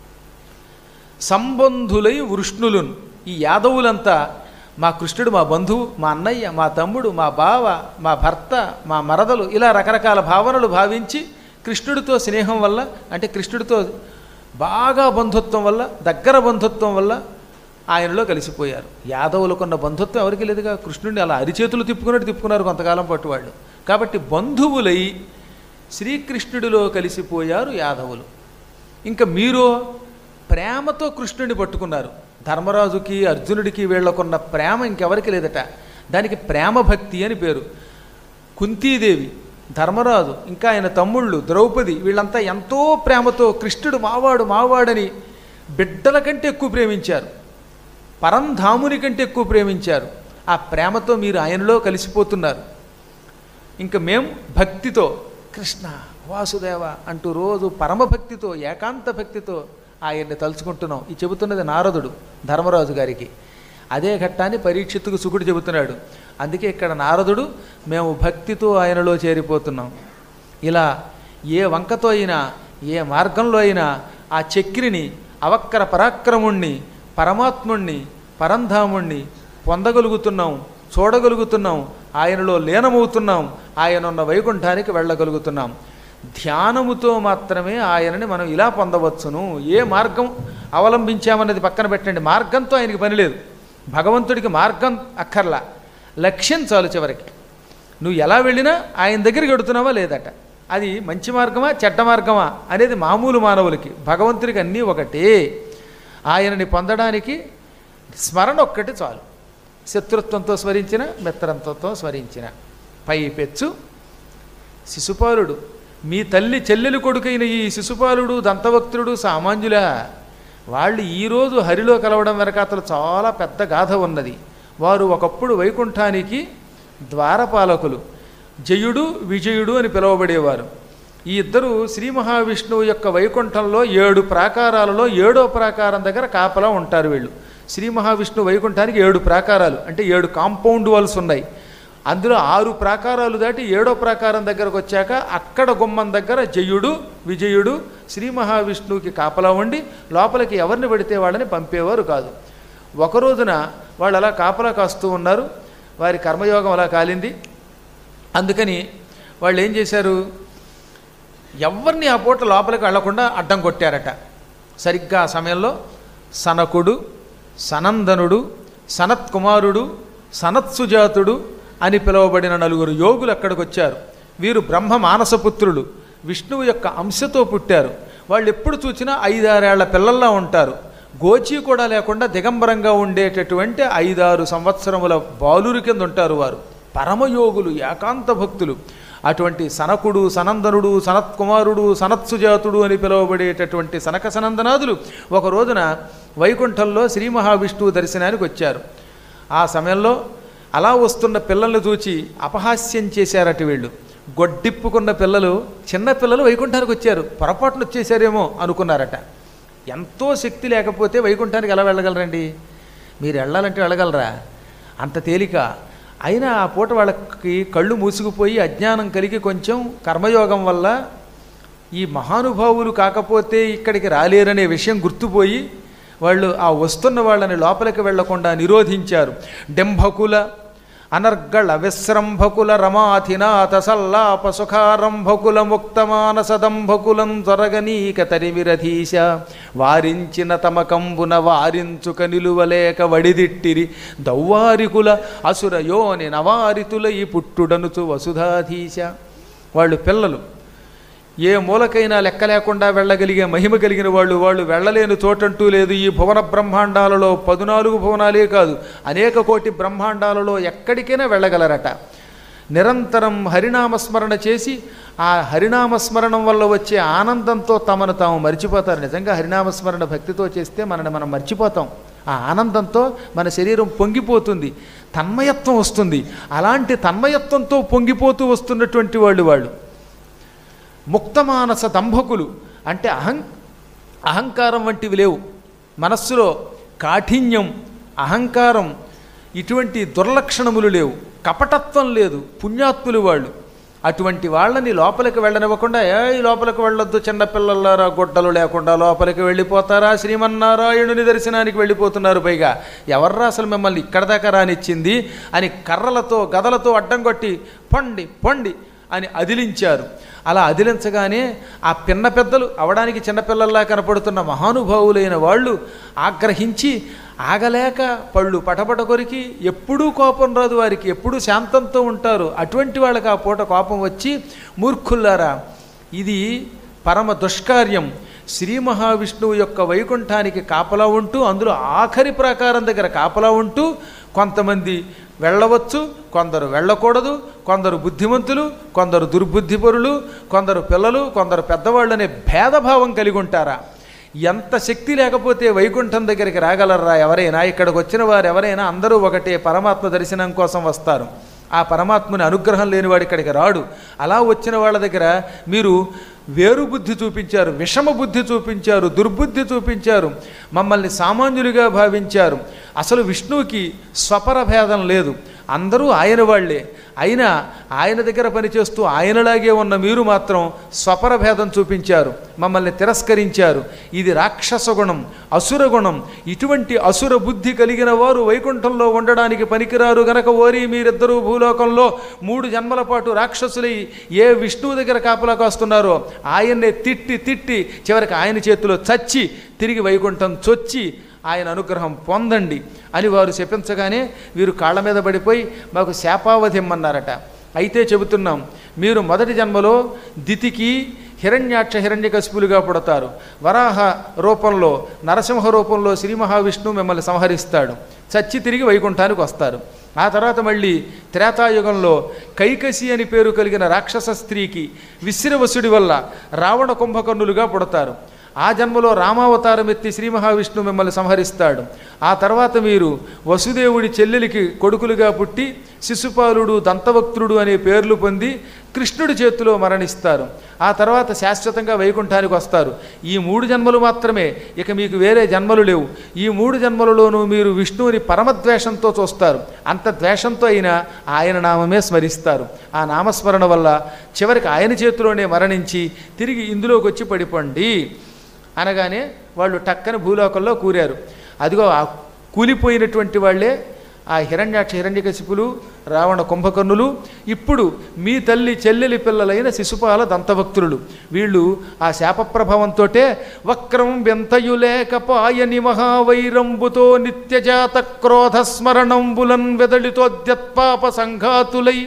సంబంధులై వృష్ణులున్ ఈ యాదవులంతా మా కృష్ణుడు మా బంధువు మా అన్నయ్య మా తమ్ముడు మా బావ మా భర్త మా మరదలు ఇలా రకరకాల భావనలు భావించి కృష్ణుడితో స్నేహం వల్ల అంటే కృష్ణుడితో బాగా బంధుత్వం వల్ల దగ్గర బంధుత్వం వల్ల ఆయనలో కలిసిపోయారు యాదవులకున్న బంధుత్వం ఎవరికి లేదుగా కృష్ణుడిని అలా అరిచేతులు తిప్పుకున్నట్టు తిప్పుకున్నారు కొంతకాలం పట్టు వాళ్ళు కాబట్టి బంధువులై శ్రీకృష్ణుడిలో కలిసిపోయారు యాదవులు ఇంకా మీరు ప్రేమతో కృష్ణుడిని పట్టుకున్నారు ధర్మరాజుకి అర్జునుడికి వీళ్ళకున్న ప్రేమ ఇంకెవరికి లేదట దానికి ప్రేమ భక్తి అని పేరు కుంతీదేవి ధర్మరాజు ఇంకా ఆయన తమ్ముళ్ళు ద్రౌపది వీళ్ళంతా ఎంతో ప్రేమతో కృష్ణుడు మావాడు మావాడని బిడ్డల కంటే ఎక్కువ ప్రేమించారు పరంధాముని కంటే ఎక్కువ ప్రేమించారు ఆ ప్రేమతో మీరు ఆయనలో కలిసిపోతున్నారు ఇంకా మేం భక్తితో కృష్ణ వాసుదేవ అంటూ రోజు పరమభక్తితో ఏకాంత భక్తితో ఆయన్ని తలుచుకుంటున్నాం ఈ చెబుతున్నది నారదుడు ధర్మరాజు గారికి అదే ఘట్టాన్ని పరీక్షిత్తుకు సుకుడు చెబుతున్నాడు అందుకే ఇక్కడ నారదుడు మేము భక్తితో ఆయనలో చేరిపోతున్నాం ఇలా ఏ వంకతో అయినా ఏ మార్గంలో అయినా ఆ చక్రిని అవక్కర పరాక్రముణ్ణి పరమాత్ముణ్ణి పరంధాముణ్ణి పొందగలుగుతున్నాం చూడగలుగుతున్నాం ఆయనలో లీనమవుతున్నాం ఆయన ఉన్న వైకుంఠానికి వెళ్ళగలుగుతున్నాం ధ్యానముతో మాత్రమే ఆయనని మనం ఇలా పొందవచ్చును ఏ మార్గం అవలంబించామన్నది పక్కన పెట్టండి మార్గంతో ఆయనకి పని లేదు భగవంతుడికి మార్గం అక్కర్లా లక్ష్యం చాలు చివరికి నువ్వు ఎలా వెళ్ళినా ఆయన దగ్గరికి వెడుతున్నావా లేదట అది మంచి మార్గమా చెడ్డ మార్గమా అనేది మామూలు మానవులకి భగవంతుడికి అన్నీ ఒకటే ఆయనని పొందడానికి స్మరణ ఒక్కటి చాలు శత్రుత్వంతో స్మరించిన మిత్రత్వంతో స్మరించిన పై పెచ్చు శిశుపాలుడు మీ తల్లి చెల్లెలు కొడుకైన ఈ శిశుపాలుడు దంతభక్తుడు సామాన్యులా వాళ్ళు ఈరోజు హరిలో కలవడం వెనక అతను చాలా పెద్ద గాథ ఉన్నది వారు ఒకప్పుడు వైకుంఠానికి ద్వారపాలకులు జయుడు విజయుడు అని పిలువబడేవారు ఈ ఇద్దరు శ్రీ మహావిష్ణువు యొక్క వైకుంఠంలో ఏడు ప్రాకారాలలో ఏడో ప్రాకారం దగ్గర కాపలా ఉంటారు వీళ్ళు శ్రీ మహావిష్ణువు వైకుంఠానికి ఏడు ప్రాకారాలు అంటే ఏడు కాంపౌండ్ వాల్స్ ఉన్నాయి అందులో ఆరు ప్రాకారాలు దాటి ఏడో ప్రాకారం దగ్గరకు వచ్చాక అక్కడ గుమ్మం దగ్గర జయుడు విజయుడు శ్రీ మహావిష్ణువుకి కాపలా ఉండి లోపలికి ఎవరిని పెడితే వాళ్ళని పంపేవారు కాదు ఒక రోజున వాళ్ళు అలా కాపలా కాస్తూ ఉన్నారు వారి కర్మయోగం అలా కాలింది అందుకని వాళ్ళు ఏం చేశారు ఎవరిని ఆ పూట లోపలికి వెళ్లకుండా అడ్డం కొట్టారట సరిగ్గా ఆ సమయంలో సనకుడు సనందనుడు సనత్కుమారుడు సనత్సుజాతుడు అని పిలువబడిన నలుగురు యోగులు అక్కడికి వచ్చారు వీరు బ్రహ్మ మానసపుత్రులు విష్ణువు యొక్క అంశతో పుట్టారు వాళ్ళు ఎప్పుడు చూసినా ఐదారేళ్ల పిల్లల్లా ఉంటారు గోచి కూడా లేకుండా దిగంబరంగా ఉండేటటువంటి ఐదారు సంవత్సరముల బాలురి కింద ఉంటారు వారు పరమయోగులు ఏకాంత భక్తులు అటువంటి సనకుడు సనందనుడు సనత్కుమారుడు సనత్సుజాతుడు అని పిలువబడేటటువంటి సనక సనందనాదులు ఒక రోజున వైకుంఠంలో శ్రీ మహావిష్ణువు దర్శనానికి వచ్చారు ఆ సమయంలో అలా వస్తున్న పిల్లల్ని చూచి అపహాస్యం చేశారట వీళ్ళు గొడ్డిప్పుకున్న పిల్లలు చిన్న పిల్లలు వైకుంఠానికి వచ్చారు పొరపాటున వచ్చేసారేమో అనుకున్నారట ఎంతో శక్తి లేకపోతే వైకుంఠానికి ఎలా వెళ్ళగలరండి మీరు వెళ్ళాలంటే వెళ్ళగలరా అంత తేలిక అయినా ఆ పూట వాళ్ళకి కళ్ళు మూసుకుపోయి అజ్ఞానం కలిగి కొంచెం కర్మయోగం వల్ల ఈ మహానుభావులు కాకపోతే ఇక్కడికి రాలేరనే విషయం గుర్తుపోయి వాళ్ళు ఆ వస్తున్న వాళ్ళని లోపలికి వెళ్లకుండా నిరోధించారు డెంభకుల అనర్గళ విశ్రంభకుల రమాధినాథ సల్లాప సుఖారంభకుల ముక్తమానసదంభకులం త్వరగనీక తరిమిరధీశ వారించిన తమ కంబున వారించుక నిలువలేక వడిదిట్టిరి దౌవారికుల అసుర యోని నవారితుల ఈ పుట్టుడనుచు వసుధాధీశ వాళ్ళు పిల్లలు ఏ మూలకైనా లెక్క లేకుండా వెళ్ళగలిగే మహిమ కలిగిన వాళ్ళు వాళ్ళు వెళ్ళలేని చోటంటూ లేదు ఈ భువన బ్రహ్మాండాలలో పదునాలుగు భువనాలే కాదు అనేక కోటి బ్రహ్మాండాలలో ఎక్కడికైనా వెళ్ళగలరట నిరంతరం హరినామస్మరణ చేసి ఆ హరినామస్మరణం వల్ల వచ్చే ఆనందంతో తమను తాము మర్చిపోతారు నిజంగా హరినామస్మరణ భక్తితో చేస్తే మనని మనం మర్చిపోతాం ఆ ఆనందంతో మన శరీరం పొంగిపోతుంది తన్మయత్వం వస్తుంది అలాంటి తన్మయత్వంతో పొంగిపోతూ వస్తున్నటువంటి వాళ్ళు వాళ్ళు ముక్తమానస దంభకులు అంటే అహం అహంకారం వంటివి లేవు మనస్సులో కాఠిన్యం అహంకారం ఇటువంటి దుర్లక్షణములు లేవు కపటత్వం లేదు పుణ్యాత్ములు వాళ్ళు అటువంటి వాళ్ళని లోపలికి వెళ్ళనివ్వకుండా ఏ లోపలికి వెళ్ళొద్దు చిన్నపిల్లలారా గుడ్డలు లేకుండా లోపలికి వెళ్ళిపోతారా శ్రీమన్నారాయణుని దర్శనానికి వెళ్ళిపోతున్నారు పైగా ఎవర్రా అసలు మిమ్మల్ని ఇక్కడ దాకా రానిచ్చింది అని కర్రలతో గదలతో అడ్డం కొట్టి పొండి పొండి అని అదిలించారు అలా అదిలించగానే ఆ పిన్న పెద్దలు అవడానికి చిన్నపిల్లల్లా కనపడుతున్న మహానుభావులైన వాళ్ళు ఆగ్రహించి ఆగలేక పళ్ళు పటపట కొరికి ఎప్పుడూ కోపం రాదు వారికి ఎప్పుడూ శాంతంతో ఉంటారు అటువంటి వాళ్ళకి ఆ పూట కోపం వచ్చి మూర్ఖుల్లారా ఇది పరమ దుష్కార్యం శ్రీ మహావిష్ణువు యొక్క వైకుంఠానికి కాపలా ఉంటూ అందులో ఆఖరి ప్రాకారం దగ్గర కాపలా ఉంటూ కొంతమంది వెళ్ళవచ్చు కొందరు వెళ్ళకూడదు కొందరు బుద్ధిమంతులు కొందరు దుర్బుద్ధిపరులు కొందరు పిల్లలు కొందరు పెద్దవాళ్ళు అనే భేదభావం కలిగి ఉంటారా ఎంత శక్తి లేకపోతే వైకుంఠం దగ్గరికి రాగలరా ఎవరైనా ఇక్కడికి వచ్చిన వారు ఎవరైనా అందరూ ఒకటే పరమాత్మ దర్శనం కోసం వస్తారు ఆ పరమాత్మని అనుగ్రహం లేనివాడు ఇక్కడికి రాడు అలా వచ్చిన వాళ్ళ దగ్గర మీరు వేరు బుద్ధి చూపించారు విషమ బుద్ధి చూపించారు దుర్బుద్ధి చూపించారు మమ్మల్ని సామాన్యులుగా భావించారు అసలు విష్ణువుకి స్వపర భేదం లేదు అందరూ ఆయన వాళ్లే అయినా ఆయన దగ్గర పనిచేస్తూ ఆయనలాగే ఉన్న మీరు మాత్రం స్వపర భేదం చూపించారు మమ్మల్ని తిరస్కరించారు ఇది రాక్షస గుణం అసుర గుణం ఇటువంటి అసుర బుద్ధి కలిగిన వారు వైకుంఠంలో ఉండడానికి పనికిరారు గనక ఓరి మీరిద్దరూ భూలోకంలో మూడు జన్మల పాటు రాక్షసులై ఏ విష్ణువు దగ్గర కాపలా కాస్తున్నారో ఆయన్నే తిట్టి తిట్టి చివరికి ఆయన చేతిలో చచ్చి తిరిగి వైకుంఠం చొచ్చి ఆయన అనుగ్రహం పొందండి అని వారు శపించగానే వీరు కాళ్ళ మీద పడిపోయి మాకు శాపావధి ఇమ్మన్నారట అయితే చెబుతున్నాం మీరు మొదటి జన్మలో దితికి హిరణ్యాక్ష హిరణ్యకశిపులుగా పుడతారు వరాహ రూపంలో నరసింహ రూపంలో శ్రీ మహావిష్ణువు మిమ్మల్ని సంహరిస్తాడు చచ్చి తిరిగి వైకుంఠానికి వస్తారు ఆ తర్వాత మళ్ళీ త్రేతాయుగంలో కైకసి అని పేరు కలిగిన రాక్షస స్త్రీకి విశ్రవసుడి వల్ల రావణ కుంభకర్ణులుగా పుడతారు ఆ జన్మలో రామావతారం ఎత్తి శ్రీ మహావిష్ణువు మిమ్మల్ని సంహరిస్తాడు ఆ తర్వాత మీరు వసుదేవుడి చెల్లెలికి కొడుకులుగా పుట్టి శిశుపాలుడు దంతవక్త్రుడు అనే పేర్లు పొంది కృష్ణుడి చేతిలో మరణిస్తారు ఆ తర్వాత శాశ్వతంగా వైకుంఠానికి వస్తారు ఈ మూడు జన్మలు మాత్రమే ఇక మీకు వేరే జన్మలు లేవు ఈ మూడు జన్మలలోనూ మీరు విష్ణువుని పరమద్వేషంతో చూస్తారు అంత ద్వేషంతో అయినా ఆయన నామమే స్మరిస్తారు ఆ నామస్మరణ వల్ల చివరికి ఆయన చేతిలోనే మరణించి తిరిగి ఇందులోకి వచ్చి పడిపోండి అనగానే వాళ్ళు టక్కని భూలోకంలో కూరారు అదిగో ఆ కూలిపోయినటువంటి వాళ్ళే ఆ హిరణ్యాక్ష హిరణ్యకశిపులు రావణ కుంభకర్ణులు ఇప్పుడు మీ తల్లి చెల్లెలి పిల్లలైన శిశుపాల దంతభక్తులు వీళ్ళు ఆ శాపప్రభావంతో వక్రం వెంతయులేకపాయని మహావైరంబుతో నిత్యజాత క్రోధ స్మరణంబులన్ వెదళితోద్యత్పాప సంఘాతులై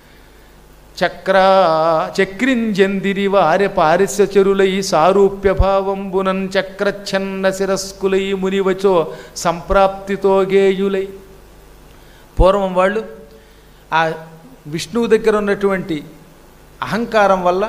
చక్ర చక్రింజందిరి వారె పారిసచరులై సారూప్య భావంబునన్ చక్రఛన్న శిరస్కులై మునివచో సంప్రాప్తితో గేయులై పూర్వం వాళ్ళు ఆ విష్ణువు దగ్గర ఉన్నటువంటి అహంకారం వల్ల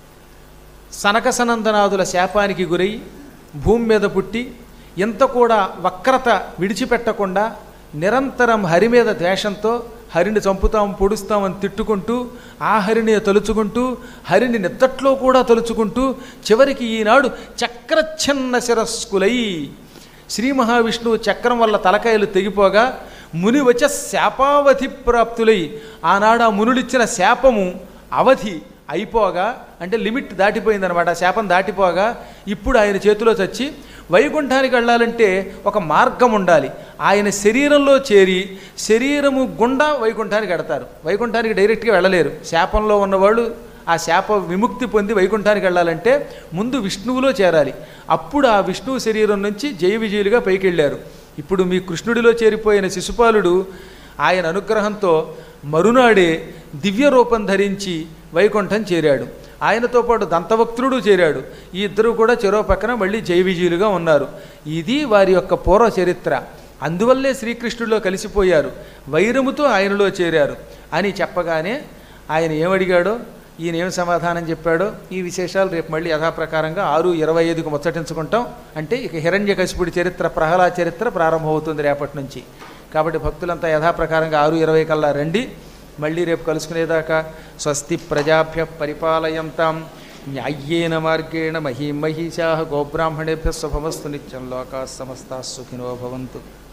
సనకసనందనాదుల శాపానికి గురై భూమి మీద పుట్టి ఇంత కూడా వక్రత విడిచిపెట్టకుండా నిరంతరం హరి మీద ద్వేషంతో హరిని చంపుతాం పొడుస్తామని తిట్టుకుంటూ ఆ హరిని తలుచుకుంటూ హరిని నిద్దట్లో కూడా తలుచుకుంటూ చివరికి ఈనాడు చక్రఛన్న శిరస్కులై శ్రీ మహావిష్ణువు చక్రం వల్ల తలకాయలు తెగిపోగా ముని వచ్చ శాపావధి ప్రాప్తులై ఆనాడు ఆ మునుడిచ్చిన శాపము అవధి అయిపోగా అంటే లిమిట్ దాటిపోయిందనమాట శాపం దాటిపోగా ఇప్పుడు ఆయన చేతిలో చచ్చి వైకుంఠానికి వెళ్ళాలంటే ఒక మార్గం ఉండాలి ఆయన శరీరంలో చేరి శరీరము గుండా వైకుంఠానికి వెడతారు వైకుంఠానికి డైరెక్ట్గా వెళ్ళలేరు శాపంలో ఉన్నవాళ్ళు ఆ శాప విముక్తి పొంది వైకుంఠానికి వెళ్ళాలంటే ముందు విష్ణువులో చేరాలి అప్పుడు ఆ విష్ణువు శరీరం నుంచి జయ విజయులుగా పైకి వెళ్ళారు ఇప్పుడు మీ కృష్ణుడిలో చేరిపోయిన శిశుపాలుడు ఆయన అనుగ్రహంతో మరునాడే దివ్య రూపం ధరించి వైకుంఠం చేరాడు ఆయనతో పాటు దంతవక్త్రుడు చేరాడు ఈ ఇద్దరు కూడా చెరో పక్కన మళ్ళీ జయ విజయులుగా ఉన్నారు ఇది వారి యొక్క పూర్వ చరిత్ర అందువల్లే శ్రీకృష్ణుడిలో కలిసిపోయారు వైరముతో ఆయనలో చేరారు అని చెప్పగానే ఆయన ఏమడిగాడో ఈయన ఏం సమాధానం చెప్పాడో ఈ విశేషాలు రేపు మళ్ళీ యథాప్రకారంగా ఆరు ఇరవై ఐదుకు ముచ్చటించుకుంటాం అంటే ఇక హిరణ్యకశిపుడి చరిత్ర ప్రహ్లాద చరిత్ర ప్రారంభమవుతుంది రేపటి నుంచి కాబట్టి భక్తులంతా యథాప్రకారంగా ఆరు ఇరవై కల్లా రండి మళ్ళీ రేపు కలుసుకునేదాకా స్వస్తి ప్రజాభ్య పరిపాలయంతాం న్యాయ్యేన మార్గేణ మహీం మహిషా గోబ్రాహ్మణేభ్య శుభమస్తు నిత్యం లోకా సమస్తా సుఖినో భవంతు